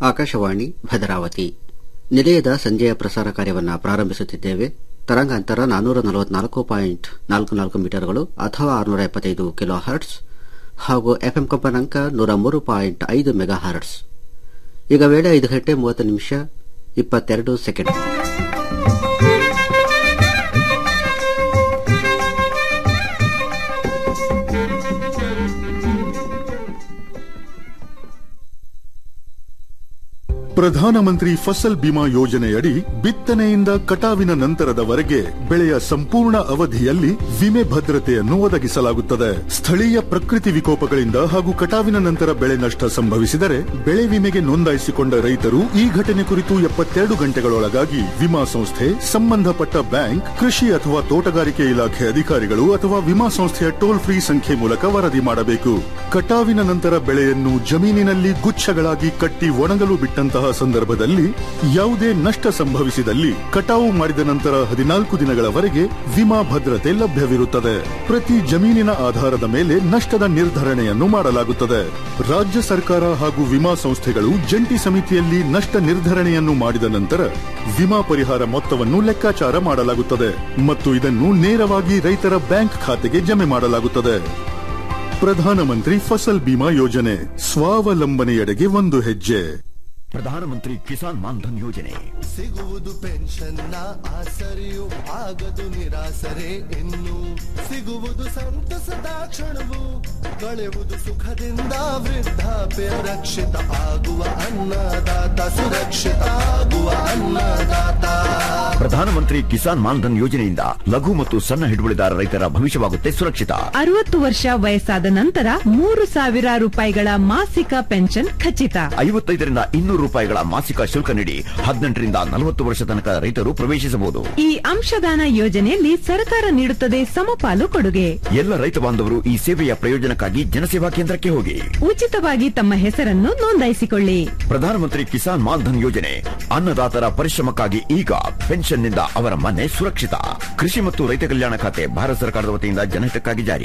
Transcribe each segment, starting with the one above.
ಆಕಾಶವಾಣಿ ಭದ್ರಾವತಿ ನಿಲಯದ ಸಂಜೆಯ ಪ್ರಸಾರ ಕಾರ್ಯವನ್ನು ಪ್ರಾರಂಭಿಸುತ್ತಿದ್ದೇವೆ ತರಂಗಾಂತರ ನಾನ್ನೂರ ನಲವತ್ನಾಲ್ಕು ಪಾಯಿಂಟ್ ನಾಲ್ಕು ನಾಲ್ಕು ಮೀಟರ್ಗಳು ಅಥವಾ ಆರುನೂರ ಎಪ್ಪತ್ತೈದು ಕಿಲೋ ಹರ್ಟ್ಸ್ ಹಾಗೂ ಎಫ್ಎಂ ಕಂಪನಾಂಕ ನೂರ ಮೂರು ಪಾಯಿಂಟ್ ಐದು ಮೆಗಾ ಹರ್ಟ್ಸ್ ಈಗ ವೇಳೆ ಐದು ಗಂಟೆ ಮೂವತ್ತು ನಿಮಿಷ ಇಪ್ಪತ್ತೆರಡು ಸೆಕೆಂಡ್ ಪ್ರಧಾನಮಂತ್ರಿ ಫಸಲ್ ಬಿಮಾ ಯೋಜನೆಯಡಿ ಬಿತ್ತನೆಯಿಂದ ಕಟಾವಿನ ನಂತರದವರೆಗೆ ಬೆಳೆಯ ಸಂಪೂರ್ಣ ಅವಧಿಯಲ್ಲಿ ವಿಮೆ ಭದ್ರತೆಯನ್ನು ಒದಗಿಸಲಾಗುತ್ತದೆ ಸ್ಥಳೀಯ ಪ್ರಕೃತಿ ವಿಕೋಪಗಳಿಂದ ಹಾಗೂ ಕಟಾವಿನ ನಂತರ ಬೆಳೆ ನಷ್ಟ ಸಂಭವಿಸಿದರೆ ಬೆಳೆ ವಿಮೆಗೆ ನೋಂದಾಯಿಸಿಕೊಂಡ ರೈತರು ಈ ಘಟನೆ ಕುರಿತು ಎಪ್ಪತ್ತೆರಡು ಗಂಟೆಗಳೊಳಗಾಗಿ ವಿಮಾ ಸಂಸ್ಥೆ ಸಂಬಂಧಪಟ್ಟ ಬ್ಯಾಂಕ್ ಕೃಷಿ ಅಥವಾ ತೋಟಗಾರಿಕೆ ಇಲಾಖೆ ಅಧಿಕಾರಿಗಳು ಅಥವಾ ವಿಮಾ ಸಂಸ್ಥೆಯ ಟೋಲ್ ಫ್ರೀ ಸಂಖ್ಯೆ ಮೂಲಕ ವರದಿ ಮಾಡಬೇಕು ಕಟಾವಿನ ನಂತರ ಬೆಳೆಯನ್ನು ಜಮೀನಿನಲ್ಲಿ ಗುಚ್ಛಗಳಾಗಿ ಕಟ್ಟಿ ಒಣಗಲು ಬಿಟ್ಟಂತಹ ಸಂದರ್ಭದಲ್ಲಿ ಯಾವುದೇ ನಷ್ಟ ಸಂಭವಿಸಿದಲ್ಲಿ ಕಟಾವು ಮಾಡಿದ ನಂತರ ಹದಿನಾಲ್ಕು ದಿನಗಳವರೆಗೆ ವಿಮಾ ಭದ್ರತೆ ಲಭ್ಯವಿರುತ್ತದೆ ಪ್ರತಿ ಜಮೀನಿನ ಆಧಾರದ ಮೇಲೆ ನಷ್ಟದ ನಿರ್ಧರಣೆಯನ್ನು ಮಾಡಲಾಗುತ್ತದೆ ರಾಜ್ಯ ಸರ್ಕಾರ ಹಾಗೂ ವಿಮಾ ಸಂಸ್ಥೆಗಳು ಜಂಟಿ ಸಮಿತಿಯಲ್ಲಿ ನಷ್ಟ ನಿರ್ಧರಣೆಯನ್ನು ಮಾಡಿದ ನಂತರ ವಿಮಾ ಪರಿಹಾರ ಮೊತ್ತವನ್ನು ಲೆಕ್ಕಾಚಾರ ಮಾಡಲಾಗುತ್ತದೆ ಮತ್ತು ಇದನ್ನು ನೇರವಾಗಿ ರೈತರ ಬ್ಯಾಂಕ್ ಖಾತೆಗೆ ಜಮೆ ಮಾಡಲಾಗುತ್ತದೆ ಪ್ರಧಾನಮಂತ್ರಿ ಫಸಲ್ ಬಿಮಾ ಯೋಜನೆ ಸ್ವಾವಲಂಬನೆಯೆಡೆಗೆ ಒಂದು ಹೆಜ್ಜೆ ಪ್ರಧಾನಮಂತ್ರಿ ಕಿಸಾನ್ ಮಾನ್ಧನ್ ಯೋಜನೆ ಸಿಗುವುದು ಪೆನ್ಷನ್ನ ಆಸರೆಯು ಆಗದು ನಿರಾಸರೆ ಇನ್ನು ಸಿಗುವುದು ಸಂತಸದ ಕ್ಷಣವು ಕಳೆಯುವುದು ಸುಖದಿಂದ ವೃದ್ಧಾಪ್ಯ ರಕ್ಷಿತ ಆಗುವ ಅನ್ನದಾತ ಸುರಕ್ಷಿತ ಆಗುವ ಅನ್ನದಾತ ಪ್ರಧಾನಮಂತ್ರಿ ಕಿಸಾನ್ ಮಾನ್ಧನ್ ಯೋಜನೆಯಿಂದ ಲಘು ಮತ್ತು ಸಣ್ಣ ಹಿಡುವಳಿದಾರ ರೈತರ ಭವಿಷ್ಯವಾಗುತ್ತೆ ಸುರಕ್ಷಿತ ಅರವತ್ತು ವರ್ಷ ವಯಸ್ಸಾದ ನಂತರ ಮೂರು ಸಾವಿರ ರೂಪಾಯಿಗಳ ಮಾಸಿಕ ಪೆನ್ಷನ್ ಖಚಿತ ಐವತ್ತೈದರಿಂದ ಇನ್ನೂರು ರೂಪಾಯಿಗಳ ಮಾಸಿಕ ಶುಲ್ಕ ನೀಡಿ ಹದಿನೆಂಟರಿಂದ ನಲವತ್ತು ವರ್ಷ ತನಕ ರೈತರು ಪ್ರವೇಶಿಸಬಹುದು ಈ ಅಂಶದಾನ ಯೋಜನೆಯಲ್ಲಿ ಸರ್ಕಾರ ನೀಡುತ್ತದೆ ಸಮಪಾಲು ಕೊಡುಗೆ ಎಲ್ಲ ರೈತ ಬಾಂಧವರು ಈ ಸೇವೆಯ ಪ್ರಯೋಜನಕ್ಕಾಗಿ ಜನಸೇವಾ ಕೇಂದ್ರಕ್ಕೆ ಹೋಗಿ ಉಚಿತವಾಗಿ ತಮ್ಮ ಹೆಸರನ್ನು ನೋಂದಾಯಿಸಿಕೊಳ್ಳಿ ಪ್ರಧಾನಮಂತ್ರಿ ಕಿಸಾನ್ ಮಾನ್ಧನ್ ಯೋಜನೆ ಅನ್ನದಾತರ ಪರಿಶ್ರಮಕ್ಕಾಗಿ ಈಗ ಪೆನ್ಷನ್ನಿಂದ ಅವರ ಮನೆ ಸುರಕ್ಷಿತ ಕೃಷಿ ಮತ್ತು ರೈತ ಕಲ್ಯಾಣ ಖಾತೆ ಭಾರತ ಸರ್ಕಾರದ ವತಿಯಿಂದ ಜನಹಿತಕ್ಕಾಗಿ ಜಾರಿ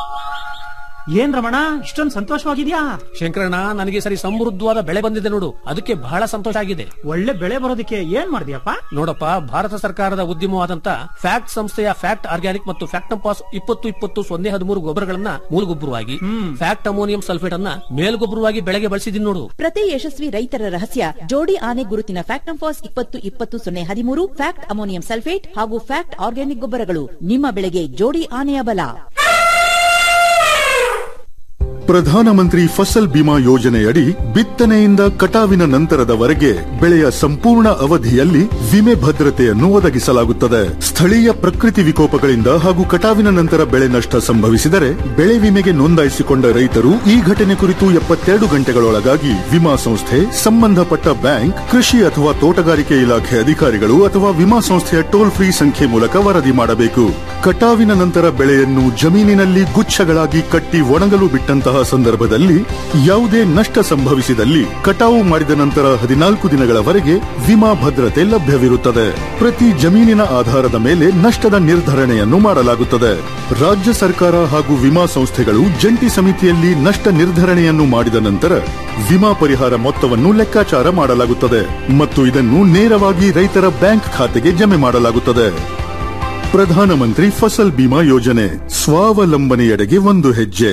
ಏನ್ ರಮಣ ಇಷ್ಟೊಂದು ಸಂತೋಷವಾಗಿದ್ಯಾ ಶಂಕರಣ್ಣ ನನಗೆ ಸರಿ ಸಮೃದ್ಧವಾದ ಬೆಳೆ ಬಂದಿದೆ ನೋಡು ಅದಕ್ಕೆ ಬಹಳ ಸಂತೋಷ ಆಗಿದೆ ಒಳ್ಳೆ ಬೆಳೆ ಬರೋದಕ್ಕೆ ಏನ್ ಮಾಡಿದ್ಯಪ್ಪ ನೋಡಪ್ಪ ಭಾರತ ಸರ್ಕಾರದ ಉದ್ಯಮವಾದಂತ ಫ್ಯಾಕ್ಟ್ ಸಂಸ್ಥೆಯ ಫ್ಯಾಕ್ಟ್ ಆರ್ಗ್ಯಾನಿಕ್ ಮತ್ತು ಫ್ಯಾಕ್ಟಂಪಾಸ್ ಇಪ್ಪತ್ತು ಇಪ್ಪತ್ತು ಸೊನ್ನೆ ಹದಿಮೂರು ಗೊಬ್ಬರಗಳನ್ನ ಮೂಲಗೊಬ್ಬರವಾಗಿ ಫ್ಯಾಕ್ಟ್ ಅಮೋನಿಯಂ ಸಲ್ಫೇಟ್ ಅನ್ನ ಮೇಲ್ಗೊಬ್ಬರವಾಗಿ ಬೆಳೆಗೆ ಬಳಸಿದೀನಿ ನೋಡು ಪ್ರತಿ ಯಶಸ್ವಿ ರೈತರ ರಹಸ್ಯ ಜೋಡಿ ಆನೆ ಗುರುತಿನ ಫ್ಯಾಕ್ಟಂಫಾಸ್ ಇಪ್ಪತ್ತು ಇಪ್ಪತ್ತು ಸೊನ್ನೆ ಹದಿಮೂರು ಫ್ಯಾಕ್ಟ್ ಅಮೋನಿಯಂ ಸಲ್ಫೇಟ್ ಹಾಗೂ ಫ್ಯಾಕ್ಟ್ ಆರ್ಗ್ಯಾನಿಕ್ ಗೊಬ್ಬರಗಳು ನಿಮ್ಮ ಬೆಳೆಗೆ ಜೋಡಿ ಆನೆಯ ಬಲ ಪ್ರಧಾನಮಂತ್ರಿ ಫಸಲ್ ಬಿಮಾ ಯೋಜನೆಯಡಿ ಬಿತ್ತನೆಯಿಂದ ಕಟಾವಿನ ನಂತರದವರೆಗೆ ಬೆಳೆಯ ಸಂಪೂರ್ಣ ಅವಧಿಯಲ್ಲಿ ವಿಮೆ ಭದ್ರತೆಯನ್ನು ಒದಗಿಸಲಾಗುತ್ತದೆ ಸ್ಥಳೀಯ ಪ್ರಕೃತಿ ವಿಕೋಪಗಳಿಂದ ಹಾಗೂ ಕಟಾವಿನ ನಂತರ ಬೆಳೆ ನಷ್ಟ ಸಂಭವಿಸಿದರೆ ಬೆಳೆ ವಿಮೆಗೆ ನೋಂದಾಯಿಸಿಕೊಂಡ ರೈತರು ಈ ಘಟನೆ ಕುರಿತು ಎಪ್ಪತ್ತೆರಡು ಗಂಟೆಗಳೊಳಗಾಗಿ ವಿಮಾ ಸಂಸ್ಥೆ ಸಂಬಂಧಪಟ್ಟ ಬ್ಯಾಂಕ್ ಕೃಷಿ ಅಥವಾ ತೋಟಗಾರಿಕೆ ಇಲಾಖೆ ಅಧಿಕಾರಿಗಳು ಅಥವಾ ವಿಮಾ ಸಂಸ್ಥೆಯ ಟೋಲ್ ಫ್ರೀ ಸಂಖ್ಯೆ ಮೂಲಕ ವರದಿ ಮಾಡಬೇಕು ಕಟಾವಿನ ನಂತರ ಬೆಳೆಯನ್ನು ಜಮೀನಿನಲ್ಲಿ ಗುಚ್ಛಗಳಾಗಿ ಕಟ್ಟಿ ಒಣಗಲು ಬಿಟ್ಟಂತಹ ಸಂದರ್ಭದಲ್ಲಿ ಯಾವುದೇ ನಷ್ಟ ಸಂಭವಿಸಿದಲ್ಲಿ ಕಟಾವು ಮಾಡಿದ ನಂತರ ಹದಿನಾಲ್ಕು ದಿನಗಳವರೆಗೆ ವಿಮಾ ಭದ್ರತೆ ಲಭ್ಯವಿರುತ್ತದೆ ಪ್ರತಿ ಜಮೀನಿನ ಆಧಾರದ ಮೇಲೆ ನಷ್ಟದ ನಿರ್ಧರಣೆಯನ್ನು ಮಾಡಲಾಗುತ್ತದೆ ರಾಜ್ಯ ಸರ್ಕಾರ ಹಾಗೂ ವಿಮಾ ಸಂಸ್ಥೆಗಳು ಜಂಟಿ ಸಮಿತಿಯಲ್ಲಿ ನಷ್ಟ ನಿರ್ಧರಣೆಯನ್ನು ಮಾಡಿದ ನಂತರ ವಿಮಾ ಪರಿಹಾರ ಮೊತ್ತವನ್ನು ಲೆಕ್ಕಾಚಾರ ಮಾಡಲಾಗುತ್ತದೆ ಮತ್ತು ಇದನ್ನು ನೇರವಾಗಿ ರೈತರ ಬ್ಯಾಂಕ್ ಖಾತೆಗೆ ಜಮೆ ಮಾಡಲಾಗುತ್ತದೆ ಪ್ರಧಾನಮಂತ್ರಿ ಫಸಲ್ ಬಿಮಾ ಯೋಜನೆ ಸ್ವಾವಲಂಬನೆಯೆಡೆಗೆ ಒಂದು ಹೆಜ್ಜೆ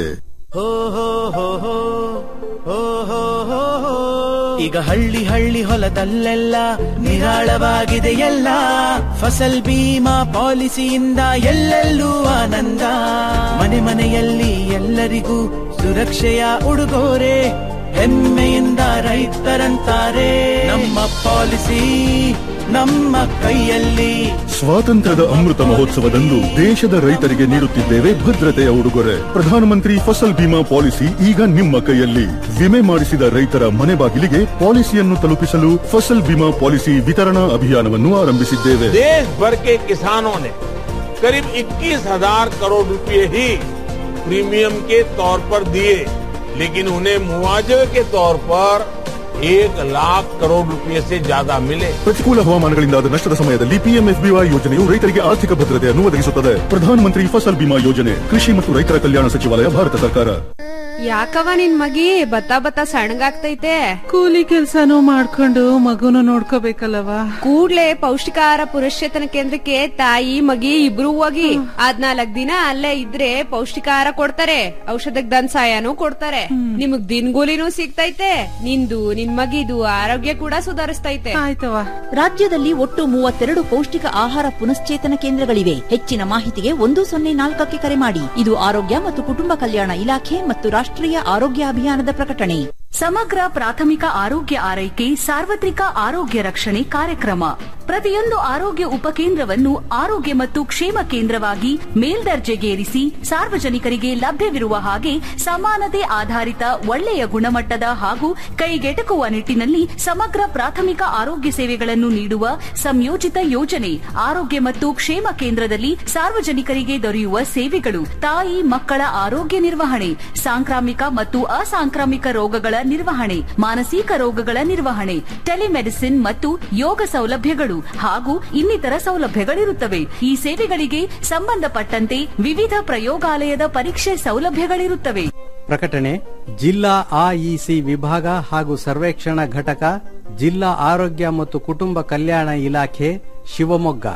ಈಗ ಹಳ್ಳಿ ಹಳ್ಳಿ ಹೊಲದಲ್ಲೆಲ್ಲ ನಿರಾಳವಾಗಿದೆ ಎಲ್ಲ ಫಸಲ್ ಬೀಮಾ ಪಾಲಿಸಿಯಿಂದ ಎಲ್ಲೆಲ್ಲೂ ಆನಂದ ಮನೆ ಮನೆಯಲ್ಲಿ ಎಲ್ಲರಿಗೂ ಸುರಕ್ಷೆಯ ಉಡುಗೊರೆ ಹೆಮ್ಮೆಯಿಂದ ರೈತರಂತಾರೆ ನಮ್ಮ ಪಾಲಿಸಿ ನಮ್ಮ ಕೈಯಲ್ಲಿ ಸ್ವಾತಂತ್ರ್ಯದ ಅಮೃತ ಮಹೋತ್ಸವದಂದು ದೇಶದ ರೈತರಿಗೆ ನೀಡುತ್ತಿದ್ದೇವೆ ಭದ್ರತೆಯ ಉಡುಗೊರೆ ಪ್ರಧಾನಮಂತ್ರಿ ಫಸಲ್ ಬಿಮಾ ಪಾಲಿಸಿ ಈಗ ನಿಮ್ಮ ಕೈಯಲ್ಲಿ ವಿಮೆ ಮಾಡಿಸಿದ ರೈತರ ಮನೆ ಬಾಗಿಲಿಗೆ ಪಾಲಿಸಿಯನ್ನು ತಲುಪಿಸಲು ಫಸಲ್ ಬಿಮಾ ಪಾಲಿಸಿ ವಿತರಣಾ ಅಭಿಯಾನವನ್ನು ಆರಂಭಿಸಿದ್ದೇವೆ देश भर के किसानों ने करीब 21 हजार करोड़ रुपए ही प्रीमियम के तौर पर दिए लेकिन उन्हें मुआवजे के तौर पर एक लाख करोड़ रुपए से ज्यादा मिले ಪ್ರತಿಕೂಲ ಹವಾಮಾನಗಳಿಂದಾದ ನಷ್ಟದ ಸಮಯದಲ್ಲಿ ಪಿಎಂಎಫ್ಬಿವೈ ಯೋಜನೆಯು ರೈತರಿಗೆ ಆರ್ಥಿಕ ಭದ್ರತೆಯನ್ನು ಒದಗಿಸುತ್ತದೆ ಪ್ರಧಾನಮಂತ್ರಿ ಫಸಲ್ ಬಿಮಾ ಯೋಜನೆ ಕೃಷಿ ಮತ್ತು ರೈತರ ಕಲ್ಯಾಣ ಸಚಿವಾಲಯ ಭಾರತ ಸರ್ಕಾರ ಯಾಕವ ನಿನ್ ಮಗಿ ಬತ್ತಾ ಬತ್ತಾ ಸಣ್ಣಗಾಗ್ತೈತೆ ಕೂಲಿ ಕೆಲ್ಸನೂ ಮಾಡ್ಕೊಂಡು ಮಗುನು ನೋಡ್ಕೋಬೇಕಲ್ಲವ ಕೂಡ್ಲೆ ಪೌಷ್ಟಿಕಾಹಾರ ಪುರಸ್ಚೇತನ ಕೇಂದ್ರಕ್ಕೆ ತಾಯಿ ಮಗಿ ಇಬ್ರು ಹೋಗಿ ಹದ್ನಾಲ್ಕ್ ದಿನ ಅಲ್ಲೇ ಇದ್ರೆ ಪೌಷ್ಟಿಕಾಹಾರ ಕೊಡ್ತಾರೆ ಔಷಧಕ್ ದನ್ ಸಾಯನೂ ಕೊಡ್ತಾರೆ ನಿಮಗ್ ದಿನಗೂಲಿನೂ ಸಿಗ್ತೈತೆ ನಿಂದು ನಿನ್ ಮಗಿದು ಆರೋಗ್ಯ ಕೂಡ ಸುಧಾರಿಸ್ತೈತೆ ಆಯ್ತವ ರಾಜ್ಯದಲ್ಲಿ ಒಟ್ಟು ಮೂವತ್ತೆರಡು ಪೌಷ್ಟಿಕ ಆಹಾರ ಪುನಶ್ಚೇತನ ಕೇಂದ್ರಗಳಿವೆ ಹೆಚ್ಚಿನ ಮಾಹಿತಿಗೆ ಒಂದು ಸೊನ್ನೆ ನಾಲ್ಕಕ್ಕೆ ಕರೆ ಮಾಡಿ ಇದು ಆರೋಗ್ಯ ಮತ್ತು ಕುಟುಂಬ ಕಲ್ಯಾಣ ಇಲಾಖೆ ಮತ್ತು ರಾಷ್ಟ್ರೀಯ ಆರೋಗ್ಯ ಅಭಿಯಾನದ ಪ್ರಕಟಣೆ ಸಮಗ್ರ ಪ್ರಾಥಮಿಕ ಆರೋಗ್ಯ ಆರೈಕೆ ಸಾರ್ವತ್ರಿಕ ಆರೋಗ್ಯ ರಕ್ಷಣೆ ಕಾರ್ಯಕ್ರಮ ಪ್ರತಿಯೊಂದು ಆರೋಗ್ಯ ಉಪಕೇಂದ್ರವನ್ನು ಆರೋಗ್ಯ ಮತ್ತು ಕ್ಷೇಮ ಕೇಂದ್ರವಾಗಿ ಮೇಲ್ದರ್ಜೆಗೇರಿಸಿ ಸಾರ್ವಜನಿಕರಿಗೆ ಲಭ್ಯವಿರುವ ಹಾಗೆ ಸಮಾನತೆ ಆಧಾರಿತ ಒಳ್ಳೆಯ ಗುಣಮಟ್ಟದ ಹಾಗೂ ಕೈಗೆಟಕುವ ನಿಟ್ಟಿನಲ್ಲಿ ಸಮಗ್ರ ಪ್ರಾಥಮಿಕ ಆರೋಗ್ಯ ಸೇವೆಗಳನ್ನು ನೀಡುವ ಸಂಯೋಜಿತ ಯೋಜನೆ ಆರೋಗ್ಯ ಮತ್ತು ಕ್ಷೇಮ ಕೇಂದ್ರದಲ್ಲಿ ಸಾರ್ವಜನಿಕರಿಗೆ ದೊರೆಯುವ ಸೇವೆಗಳು ತಾಯಿ ಮಕ್ಕಳ ಆರೋಗ್ಯ ನಿರ್ವಹಣೆ ಸಾಂಕ್ರಾಮಿಕ ಮತ್ತು ಅಸಾಂಕ್ರಾಮಿಕ ರೋಗಗಳ ನಿರ್ವಹಣೆ ಮಾನಸಿಕ ರೋಗಗಳ ನಿರ್ವಹಣೆ ಟೆಲಿಮೆಡಿಸಿನ್ ಮತ್ತು ಯೋಗ ಸೌಲಭ್ಯಗಳು ಹಾಗೂ ಇನ್ನಿತರ ಸೌಲಭ್ಯಗಳಿರುತ್ತವೆ ಈ ಸೇವೆಗಳಿಗೆ ಸಂಬಂಧಪಟ್ಟಂತೆ ವಿವಿಧ ಪ್ರಯೋಗಾಲಯದ ಪರೀಕ್ಷೆ ಸೌಲಭ್ಯಗಳಿರುತ್ತವೆ ಪ್ರಕಟಣೆ ಜಿಲ್ಲಾ ಆಇಸಿ ವಿಭಾಗ ಹಾಗೂ ಸರ್ವೇಕ್ಷಣಾ ಘಟಕ ಜಿಲ್ಲಾ ಆರೋಗ್ಯ ಮತ್ತು ಕುಟುಂಬ ಕಲ್ಯಾಣ ಇಲಾಖೆ ಶಿವಮೊಗ್ಗ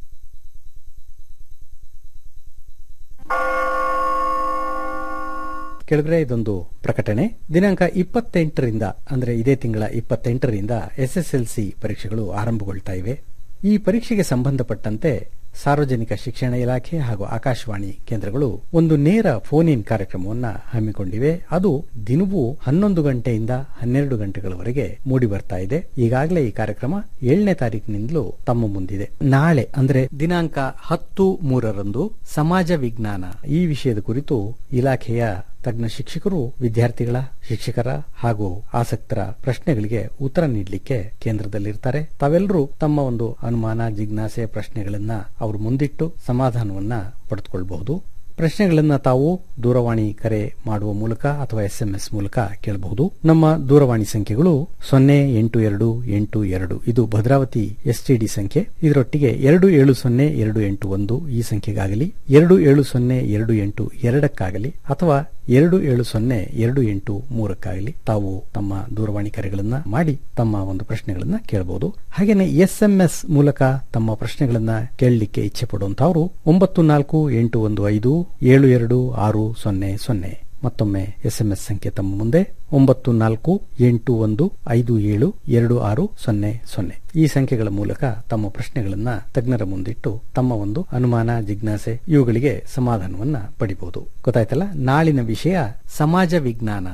ಕೆಳಗಡೆ ಇದೊಂದು ಪ್ರಕಟಣೆ ದಿನಾಂಕ ಇಪ್ಪತ್ತೆಂಟರಿಂದ ಅಂದ್ರೆ ಇದೇ ತಿಂಗಳ ಇಪ್ಪತ್ತೆಂಟರಿಂದ ಎಸ್ಎಸ್ಎಲ್ಸಿ ಪರೀಕ್ಷೆಗಳು ಆರಂಭಗೊಳ್ತಾ ಇವೆ ಈ ಪರೀಕ್ಷೆಗೆ ಸಂಬಂಧಪಟ್ಟಂತೆ ಸಾರ್ವಜನಿಕ ಶಿಕ್ಷಣ ಇಲಾಖೆ ಹಾಗೂ ಆಕಾಶವಾಣಿ ಕೇಂದ್ರಗಳು ಒಂದು ನೇರ ಫೋನ್ ಇನ್ ಕಾರ್ಯಕ್ರಮವನ್ನ ಹಮ್ಮಿಕೊಂಡಿವೆ ಅದು ದಿನವೂ ಹನ್ನೊಂದು ಗಂಟೆಯಿಂದ ಹನ್ನೆರಡು ಗಂಟೆಗಳವರೆಗೆ ಮೂಡಿ ಬರ್ತಾ ಇದೆ ಈಗಾಗಲೇ ಈ ಕಾರ್ಯಕ್ರಮ ಏಳನೇ ತಾರೀಕಿನಿಂದಲೂ ತಮ್ಮ ಮುಂದಿದೆ ನಾಳೆ ಅಂದ್ರೆ ದಿನಾಂಕ ಹತ್ತು ಮೂರರಂದು ಸಮಾಜ ವಿಜ್ಞಾನ ಈ ವಿಷಯದ ಕುರಿತು ಇಲಾಖೆಯ ತಜ್ಞ ಶಿಕ್ಷಕರು ವಿದ್ಯಾರ್ಥಿಗಳ ಶಿಕ್ಷಕರ ಹಾಗೂ ಆಸಕ್ತರ ಪ್ರಶ್ನೆಗಳಿಗೆ ಉತ್ತರ ನೀಡಲಿಕ್ಕೆ ಕೇಂದ್ರದಲ್ಲಿರ್ತಾರೆ ತಾವೆಲ್ಲರೂ ತಮ್ಮ ಒಂದು ಅನುಮಾನ ಜಿಜ್ಞಾಸೆ ಪ್ರಶ್ನೆಗಳನ್ನ ಅವರು ಮುಂದಿಟ್ಟು ಸಮಾಧಾನವನ್ನ ಪಡೆದುಕೊಳ್ಳಬಹುದು ಪ್ರಶ್ನೆಗಳನ್ನ ತಾವು ದೂರವಾಣಿ ಕರೆ ಮಾಡುವ ಮೂಲಕ ಅಥವಾ ಎಸ್ಎಂಎಸ್ ಮೂಲಕ ಕೇಳಬಹುದು ನಮ್ಮ ದೂರವಾಣಿ ಸಂಖ್ಯೆಗಳು ಸೊನ್ನೆ ಎಂಟು ಎರಡು ಎಂಟು ಎರಡು ಇದು ಭದ್ರಾವತಿ ಎಸ್ಟಿಡಿ ಸಂಖ್ಯೆ ಇದರೊಟ್ಟಿಗೆ ಎರಡು ಏಳು ಸೊನ್ನೆ ಎರಡು ಎಂಟು ಒಂದು ಈ ಸಂಖ್ಯೆಗಾಗಲಿ ಎರಡು ಏಳು ಸೊನ್ನೆ ಎರಡು ಎಂಟು ಎರಡಕ್ಕಾಗಲಿ ಅಥವಾ ಎರಡು ಏಳು ಸೊನ್ನೆ ಎರಡು ಎಂಟು ಮೂರಕ್ಕಾಗಲಿ ತಾವು ತಮ್ಮ ದೂರವಾಣಿ ಕರೆಗಳನ್ನ ಮಾಡಿ ತಮ್ಮ ಒಂದು ಪ್ರಶ್ನೆಗಳನ್ನ ಕೇಳಬಹುದು ಹಾಗೇನೆ ಎಸ್ಎಂಎಸ್ ಮೂಲಕ ತಮ್ಮ ಪ್ರಶ್ನೆಗಳನ್ನ ಕೇಳಲಿಕ್ಕೆ ಇಚ್ಛೆ ಪಡುವಂತವರು ಒಂಬತ್ತು ನಾಲ್ಕು ಎಂಟು ಒಂದು ಐದು ಏಳು ಎರಡು ಆರು ಸೊನ್ನೆ ಸೊನ್ನೆ ಮತ್ತೊಮ್ಮೆ ಎಸ್ಎಂಎಸ್ ಸಂಖ್ಯೆ ತಮ್ಮ ಮುಂದೆ ಒಂಬತ್ತು ನಾಲ್ಕು ಎಂಟು ಒಂದು ಐದು ಏಳು ಎರಡು ಆರು ಸೊನ್ನೆ ಸೊನ್ನೆ ಈ ಸಂಖ್ಯೆಗಳ ಮೂಲಕ ತಮ್ಮ ಪ್ರಶ್ನೆಗಳನ್ನ ತಜ್ಞರ ಮುಂದಿಟ್ಟು ತಮ್ಮ ಒಂದು ಅನುಮಾನ ಜಿಜ್ಞಾಸೆ ಇವುಗಳಿಗೆ ಸಮಾಧಾನವನ್ನ ಪಡಿಬಹುದು ಗೊತ್ತಾಯ್ತಲ್ಲ ನಾಳಿನ ವಿಷಯ ಸಮಾಜ ವಿಜ್ಞಾನ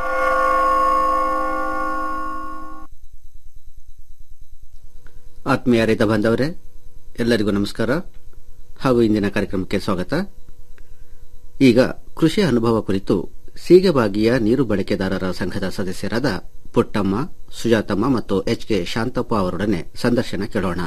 ಆತ್ಮೀಯ ರೈತ ಬಾಂಧವರೇ ಎಲ್ಲರಿಗೂ ನಮಸ್ಕಾರ ಹಾಗೂ ಇಂದಿನ ಕಾರ್ಯಕ್ರಮಕ್ಕೆ ಸ್ವಾಗತ ಈಗ ಕೃಷಿ ಅನುಭವ ಕುರಿತು ಸೀಗೆಬಾಗಿಯ ನೀರು ಬಳಕೆದಾರರ ಸಂಘದ ಸದಸ್ಯರಾದ ಪುಟ್ಟಮ್ಮ ಸುಜಾತಮ್ಮ ಮತ್ತು ಎಚ್ ಕೆ ಶಾಂತಪ್ಪ ಅವರೊಡನೆ ಸಂದರ್ಶನ ಕೇಳೋಣ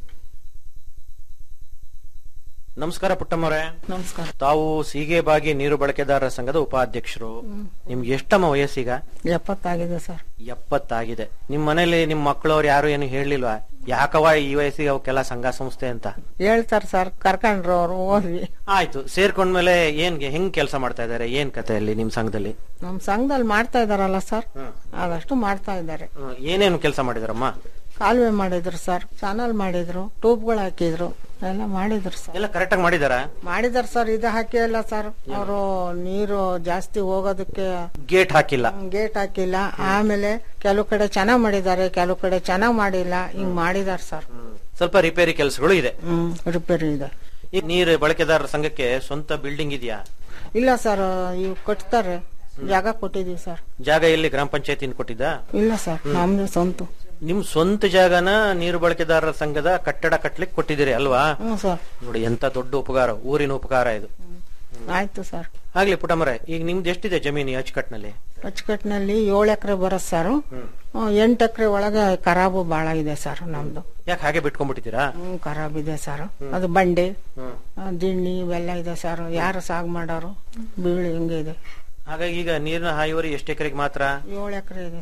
ನಮಸ್ಕಾರ ಪುಟ್ಟಮ್ಮರೇ ನಮಸ್ಕಾರ ತಾವು ಸೀಗೆಬಾಗಿ ನೀರು ಬಳಕೆದಾರರ ಸಂಘದ ಉಪಾಧ್ಯಕ್ಷರು ನಿಮ್ಗೆ ಎಷ್ಟಮ್ಮ ವಯಸ್ಸೀಗ ಎಪ್ಪತ್ತಾಗಿದೆ ಸರ್ ಎಪ್ಪತ್ತಾಗಿದೆ ನಿಮ್ ಮನೇಲಿ ನಿಮ್ ಮಕ್ಕಳವ್ರು ಯಾರು ಏನು ಹೇಳಲಿಲ್ವಾ ಯಾಕವ ಈ ವಯಸ್ಸಿಗೆ ಅವಕ್ಕೆಲ್ಲ ಸಂಘ ಸಂಸ್ಥೆ ಅಂತ ಹೇಳ್ತಾರ ಸರ್ ಕರ್ಕೊಂಡ್ರು ಅವ್ರು ಹೋದ್ವಿ ಆಯ್ತು ಸೇರ್ಕೊಂಡ್ಮೇಲೆ ಏನ್ ಹೆಂಗ್ ಕೆಲಸ ಮಾಡ್ತಾ ಇದಾರೆ ಏನ್ ಕತೆ ಅಲ್ಲಿ ನಿಮ್ ಸಂಘದಲ್ಲಿ ನಮ್ ಸಂಘದಲ್ಲಿ ಮಾಡ್ತಾ ಇದಾರಲ್ಲ ಸರ್ ಆದಷ್ಟು ಮಾಡ್ತಾ ಇದ್ದಾರೆ ಹ್ಮ್, ಏನೇನು ಕೆಲಸ ಮಾಡಿದಾರಮ್ಮ ಕಾಲುವೆ ಮಾಡಿದ್ರು ಸರ್ ಚಾನಲ್ ಮಾಡಿದ್ರು ಟ್ಯೂಬ್ಗಳು ಹಾಕಿದ್ರು ಎಲ್ಲ ಮಾಡಿದ್ರು ಸರ್ ಎಲ್ಲ ಕರೆಕ್ಟ್ ಆಗಿ ಮಾಡಿದಾರ ಮಾಡಿದಾರ ಸರ್ ಇದು ಹಾಕಿ ಇಲ್ಲ ಸರ್ ಅವರು ನೀರು ಜಾಸ್ತಿ ಹೋಗೋದಕ್ಕೆ ಗೇಟ್ ಹಾಕಿಲ್ಲ ಗೇಟ್ ಹಾಕಿಲ್ಲ ಆಮೇಲೆ ಕೆಲವು ಕಡೆ ಚೆನ್ನಾಗ್ ಮಾಡಿದ್ದಾರೆ ಕೆಲವು ಕಡೆ ಚೆನ್ನಾಗ್ ಮಾಡಿಲ್ಲ ಹಿಂಗ್ ಮಾಡಿದಾರ ಸರ್ ಸ್ವಲ್ಪ ರಿಪೇರಿ ಕೆಲಸಗಳು ಇದೆ ಹ್ಮ್ ರಿಪೇರಿ ಇದೆ ಈ ನೀರು ಬಳಕೆದಾರರ ಸಂಘಕ್ಕೆ ಸ್ವಂತ ಬಿಲ್ಡಿಂಗ್ ಇದೆಯಾ ಇಲ್ಲ ಸರ್ ಇವ್ ಕಟ್ತಾರೆ ಜಾಗ ಕೊಟ್ಟಿದೀವಿ ಸರ್ ಜಾಗ ಎಲ್ಲಿ ಗ್ರಾಮ ಪಂಚಾಯತಿನ ಕೊಟ್ಟಿದ್ದ ಇಲ್ಲ ಸರ್ ನಮ್ದು ಸ್ವಂತ ನಿಮ್ ಸ್ವಂತ ಜಾಗನ ನೀರು ಬಳಕೆದಾರರ ಸಂಘದ ಕಟ್ಟಡ ಕಟ್ಲಿಕ್ಕೆ ಕೊಟ್ಟಿದ್ದೀರಿ ಅಲ್ವಾ ಹ್ಮ್ ಸರ್ ನೋಡಿ ಎಂತ ದೊಡ್ಡ ಉಪಕಾರ ಊರಿನ ಉಪಕಾರ ಇದು ಆಯ್ತು ಸರ್ ಆಗ್ಲಿ ಪುಟಮರೆ ಈಗ ನಿಮ್ದು ಎಷ್ಟಿದೆ ಜಮೀನು ಈ ಅಚ್ಚುಕಟ್ನಲ್ಲಿ ಅಚ್ಚುಕಟ್ಟಿನಲ್ಲಿ ಏಳು ಎಕರೆ ಬರತ್ ಸರ್ ಎಂಟು ಎಕರೆ ಒಳಗೆ ಖರಾಬು ಬಾಳ ಇದೆ ಸರ್ ನಮ್ದು ಯಾಕೆ ಹಾಗೆ ಬಿಟ್ಕೊಂಡ್ಬಿಟ್ಟಿದ್ದೀರಾ ಹ್ಮ್ ಖರಾಬ್ ಇದೆ ಸರ್ ಅದು ಬಂಡೆ ಆ, ದಿಣ್ಣಿ ಇವೆಲ್ಲ ಇದೆ ಸರ್ ಯಾರು ಸಾಗ್ ಮಾಡೋರು ಬೀಳಿ ಹಿಂಗೆ ಇದೆ ಹಾಗಾಗಿ ಈಗ ನೀರಿನ ಹಾಯುವರಿ ಎಷ್ಟು ಎಕರೆಗೆ ಮಾತ್ರ ಏಳು ಎಕರೆ ಇದೆ ಸರ್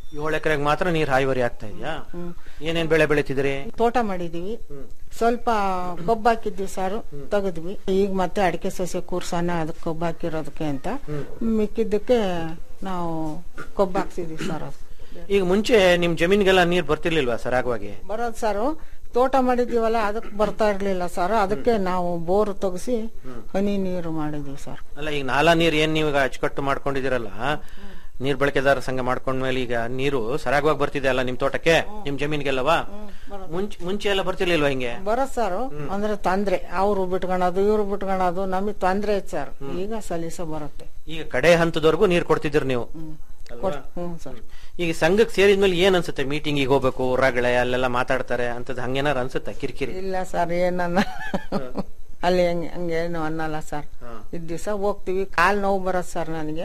ಏಳು ಎಕರೆಗೆ ಮಾತ್ರ ನೀರ್ ಹಾಯಿವರಿ ಆಗ್ತಾ ಇದೆಯಾ ಏನೇನ್ ಬೆಳೆ ಬೆಳಿತಿದ್ರಿ ತೋಟ ಮಾಡಿದೀವಿ ಸ್ವಲ್ಪ ಕೊಬ್ಬು ಹಾಕಿದ್ವಿ ಸಾರು ತೆಗೆದ್ವಿ ಈಗ ಮತ್ತೆ ಅಡಿಕೆ ಸಸ್ಯ ಕೂರ್ಸೋಣ ಅದಕ್ಕೆ ಕೊಬ್ಬು ಹಾಕಿರೋದಕ್ಕೆ ಅಂತ ಮಿಕ್ಕಿದ್ದಕ್ಕೆ ನಾವು ಕೊಬ್ಬು ಹಾಕ್ಸಿದೀವಿ ಸರ್ ಅದು ಈಗ ಮುಂಚೆ ನಿಮ್ ಜಮೀನ್ಗೆಲ್ಲ ನೀರ್ ಬರ್ತಿರ್ಲಿಲ್ವಾ ಸರಾಗವಾಗಿ ಬರೋದು ಸಾರು ತೋಟ ಮಾಡಿದೀವಲ್ಲ ಅದಕ್ಕೆ ಬರ್ತಾ ಇರ್ಲಿಲ್ಲ ಸರ್ ಅದಕ್ಕೆ ನಾವು ಬೋರ್ ತೆಗ್ಸಿ ಹನಿ ನೀರು ಮಾಡಿದೀವಿ ಸರ್ ಅಲ್ಲ ಈಗ ನಾಲಾ ನೀರ್ ಏನ್ ನೀವು ಈಗ ಅಚ್ಚುಕಟ್ಟು ಮಾಡ್ಕೊಂಡಿದಿರಲ್ಲ ನೀರ್ ಬಳಕೆದಾರ ಸಂಘ ಮಾಡ್ಕೊಂಡ್ಮೇಲೆ ಈಗ ನೀರು ಸರಾಗವಾಗಿ ಬರ್ತಿದೆ ಅಲ್ಲ ನಿಮ್ ತೋಟಕ್ಕೆ ನಿಮ್ ಜಮೀನ್ಗೆಲ್ಲವಾ ಮುಂಚೆ ಮುಂಚೆ ಎಲ್ಲ ಬರ್ತಿರ್ಲಿಲ್ವಾ ಹಿಂಗೆ ಬರೋದ್ ಸಾರು ಅಂದ್ರೆ ತೊಂದ್ರೆ ಅವ್ರು ಬಿಟ್ಕೊಳೋದು ಇವ್ರು ಬಿಟ್ಕೊಳೋದು ನಮಗೆ ತೊಂದ್ರೆ ಐತೆ ಸರ್ ಈಗ ಸಲೀಸ ಬರುತ್ತೆ ಈಗ ಕಡೆ ಹಂತದವರೆಗೂ ನೀರ್ ಕೊಡ್ತಿದ್ದೀರಿ ನೀವು ಅಲ್ವಾ? ಹ್ಮ್ ಸರ್ ಈಗ ಸಂಘಕ್ಕೆ ಸೇರಿದ್ಮೇಲೆ ಏನ್ ಅನ್ಸುತ್ತೆ ಮೀಟಿಂಗಿಗೆ ಹೋಗ್ಬೇಕು ಹೊರಗಡೆ ಅಲ್ಲೆಲ್ಲ ಮಾತಾಡ್ತಾರೆ ಅಂತದ್ ಹಂಗೇನಾರ ಅನ್ಸುತ್ತೆ ಕಿರಿಕಿರಿ ಇಲ್ಲ ಸರ್ ಏನನ್ನ ಅಲ್ಲಿ ಹಂಗೆ ಹಂಗೇನು ಅನ್ನಲ್ಲ ಸರ್ ಇದ್ ದಿವಸ ಹೋಗ್ತೀವಿ ಕಾಲ್ ನೋವು ಬರೋದು ಸರ್ ನನಗೆ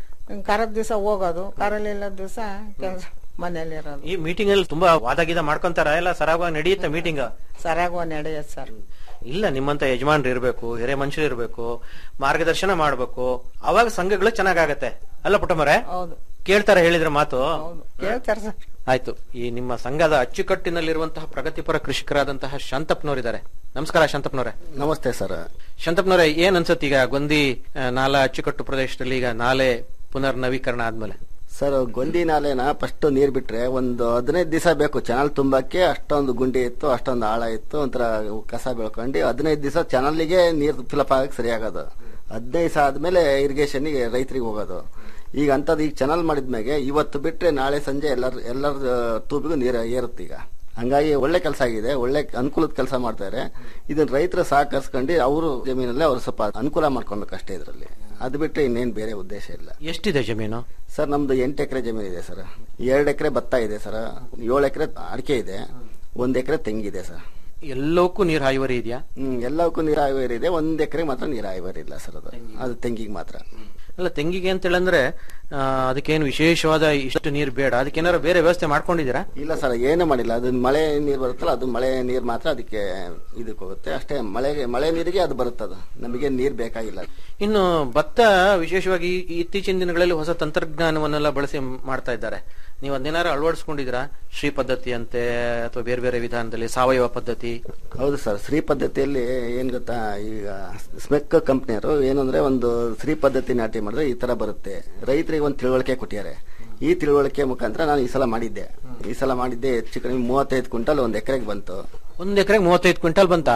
ಕರದ ದಿವಸ ಹೋಗೋದು ಕರಲಿಲ್ಲ ದಿವಸ ಕೆಲಸ ಮನೇಲಿ ಇರೋದು ಈ ಮೀಟಿಂಗ್ ಅಲ್ಲಿ ತುಂಬಾ ವಾದ ಗೀದ ಮಾಡ್ಕೊಂತಾರ ಎಲ್ಲ ಸರಾಗವಾಗಿ ನಡೆಯುತ್ತೆ ಮೀಟಿಂಗ್ ಸರಿಯಾಗಿ ನಡೆಯತ್ ಸರ್ ಇಲ್ಲ ನಿಮ್ಮಂತ ಯಜಮಾನ್ರು ಇರ್ಬೇಕು ಹಿರೇ ಮನುಷ್ಯರು ಇರ್ಬೇಕು ಮಾರ್ಗದರ್ಶನ ಮಾಡ್ಬೇಕು ಅವಾಗ ಸಂಘಗಳು ಚೆನ್ನಾಗಾಗತ್ತೆ ಅಲ್ಲ ಪುಟ್ಟಮರೆ ಹೌದು ಕೇಳ್ತಾರ ಹೇಳಿದ್ರ ಮಾತು ಕೇಳ್ತಾರೆ ಸರ್ ಆಯ್ತು ಈ ನಿಮ್ಮ ಸಂಘದ ಅಚ್ಚುಕಟ್ಟಿನಲ್ಲಿರುವಂತಹ ಪ್ರಗತಿಪರ ಕೃಷಿಕರಾದಂತಹ ಶಾಂತಪ್ಪನವರಿದ್ದಾರೆ ನಮಸ್ಕಾರ ಶಾಂತಪ್ಪನವರೇ ನಮಸ್ತೆ ಸರ್ ಶಾಂತಪ್ಪನವರೇ ಏನ್ ಅನ್ಸತ್ತೆ ಈಗ ಗೊಂದಿ ಆ, ನಾಲಾ ಅಚ್ಚುಕಟ್ಟು ಪ್ರದೇಶದಲ್ಲಿ ಈಗ ನಾಲೆ ಪುನರ್ ನವೀಕರಣ ಆದ್ಮೇಲೆ ಸರ್ ಗೊಂದಿ ನಾಲೆನ ಫಸ್ಟ್ ನೀರ್ ಬಿಟ್ರೆ ಒಂದು ಹದಿನೈದು ದಿವಸ ಬೇಕು ಚಾನಲ್ ತುಂಬಕ್ಕೆ ಅಷ್ಟೊಂದು ಗುಂಡಿ ಇತ್ತು ಅಷ್ಟೊಂದು ಆಳ ಇತ್ತು ಒಂಥರ ಕಸ ಬೆಳ್ಕೊಂಡು ಹದಿನೈದು ದಿವಸ ಚಾನಲ್ಗೆ ನೀರ್ ಫಿಲಪ್ ಆಗಕ್ಕೆ ಸರಿ ಆಗೋದು ಹದಿನೈದು ದಿವಸ ಆದ್ಮೇಲೆ ಇರಿಗೇಷನ್ಗೆ ರೈತರಿಗೆ ಹೋಗೋದು ಈಗ ಅಂತದ್ ಈಗ ಚಾನಲ್ ಮಾಡಿದ್ಮೇಲೆ ಇವತ್ತು ಬಿಟ್ರೆ ನಾಳೆ ಸಂಜೆ ಎಲ್ಲರ ಎಲ್ಲರ ತೂಬಿಗೂ ನೀರು ಏರುತ್ತೆ ಈಗ ಹಂಗಾಗಿ ಒಳ್ಳೆ ಕೆಲಸ ಆಗಿದೆ ಒಳ್ಳೆ ಅನುಕೂಲದ ಕೆಲಸ ಮಾಡ್ತಾರೆ ಇದನ್ನ ರೈತರು ಸಹಕರಿಸ್ಕೊಂಡು ಅವರು ಜಮೀನಲ್ಲಿ ಅವ್ರು ಸ್ವಲ್ಪ ಅನುಕೂಲ ಮಾಡ್ಕೊಬೇಕು ಅಷ್ಟೇ ಇದರಲ್ಲಿ ಅದು ಬಿಟ್ರೆ ಇನ್ನೇನು ಬೇರೆ ಉದ್ದೇಶ ಇಲ್ಲ ಎಷ್ಟಿದೆ ಜಮೀನು ಸರ್ ನಮ್ದು ಎಂಟು ಎಕರೆ ಜಮೀನು ಇದೆ ಸರ್ ಎರಡು ಎಕರೆ ಭತ್ತ ಇದೆ ಸರ್ ಏಳು ಎಕರೆ ಅಡಿಕೆ ಇದೆ ಒಂದ್ ಎಕರೆ ತೆಂಗಿದೆ ಸರ್ ಎಲ್ಲಕ್ಕೂ ನೀರ್ ಹಾಯುವರಿ ಇದೆಯಾ ಹ್ಮ್ ಎಲ್ಲಕ್ಕೂ ನೀರಾವರಿ ಇದೆ ಒಂದ್ ಎಕರೆ ಮಾತ್ರ ನೀರಾವರಿ ಇಲ್ಲ ಸರ್ ಅದು ಅದು ತೆಂಗಿಗೆ ಮಾತ್ರ ಅಲ್ಲ ತೆಂಗಿಗೆ ಅಂತ ಹೇಳಂದ್ರೆ ಆ, ಅದಕ್ಕೇನು ವಿಶೇಷವಾದ ಇಷ್ಟು ನೀರ್ ಬೇಡ ಅದಕ್ಕೇನಾರ ಬೇರೆ ವ್ಯವಸ್ಥೆ ಮಾಡ್ಕೊಂಡಿದ್ದೀರಾ ಇಲ್ಲ ಸರ್ ಏನು ಮಾಡಿಲ್ಲ ಅದು ಮಳೆ ನೀರು ಬರುತ್ತಲ್ಲ ಅದು ಮಳೆ ನೀರು ಮಾತ್ರ ಅದಕ್ಕೆ ಇದಕ್ಕೆ ಹೋಗುತ್ತೆ ಅಷ್ಟೇ ಮಳೆಗೆ ಮಳೆ ನೀರಿಗೆ ಅದು ಬರುತ್ತದು ನಮಗೆ ನೀರು ಬೇಕಾಗಿಲ್ಲ ಇನ್ನು ಭತ್ತ ವಿಶೇಷವಾಗಿ ಈ ಇತ್ತೀಚಿನ ದಿನಗಳಲ್ಲಿ ಹೊಸ ತಂತ್ರಜ್ಞಾನವನ್ನೆಲ್ಲ ಬಳಸಿ ಮಾಡ್ತಾ ಇದ್ದಾರೆ ನೀವು ಅದನ್ನೇನಾರು ಅಳವಡಿಸ್ಕೊಂಡಿದ್ದೀರಾ ಶ್ರೀ ಪದ್ಧತಿ ಅಂತೆ ಅಥವಾ ಬೇರೆ ಬೇರೆ ವಿಧಾನದಲ್ಲಿ ಸಾವಯವ ಪದ್ಧತಿ ಹೌದು ಸರ್ ಶ್ರೀ ಪದ್ಧತಿಯಲ್ಲಿ ಏನ್ ಗೊತ್ತಾ ಈಗ ಸ್ಮೆಕ್ ಕಂಪ್ನಿಯವರು ಏನಂದ್ರೆ ಒಂದು ಶ್ರೀ ಪದ್ಧತಿ ನಾಟಿ ಮಾಡಿದ್ರೆ ಈ ತರ ಬರುತ್ತೆ ರೈತರಿಗೆ ಒಂದು ತಿಳುವಳಿಕೆ ಕೊಟ್ಟಿದ್ದಾರೆ ಈ ತಿಳುವಳಿಕೆ ಮುಖಾಂತರ ನಾನು ಈ ಸಲ ಮಾಡಿದ್ದೆ ಈ ಸಲ ಮಾಡಿದ್ದೆ ಹೆಚ್ಚು ಕಡಿಮೆ ಮೂವತ್ತೈದು ಕ್ವಿಂಟಲ್ ಒಂದ್ ಎಕರೆಗೆ ಬಂತು ಒಂದ್ ಎಕರೆಗೆ ಮೂವತ್ತೈದು ಕ್ವಿಂಟಲ್ ಬಂತ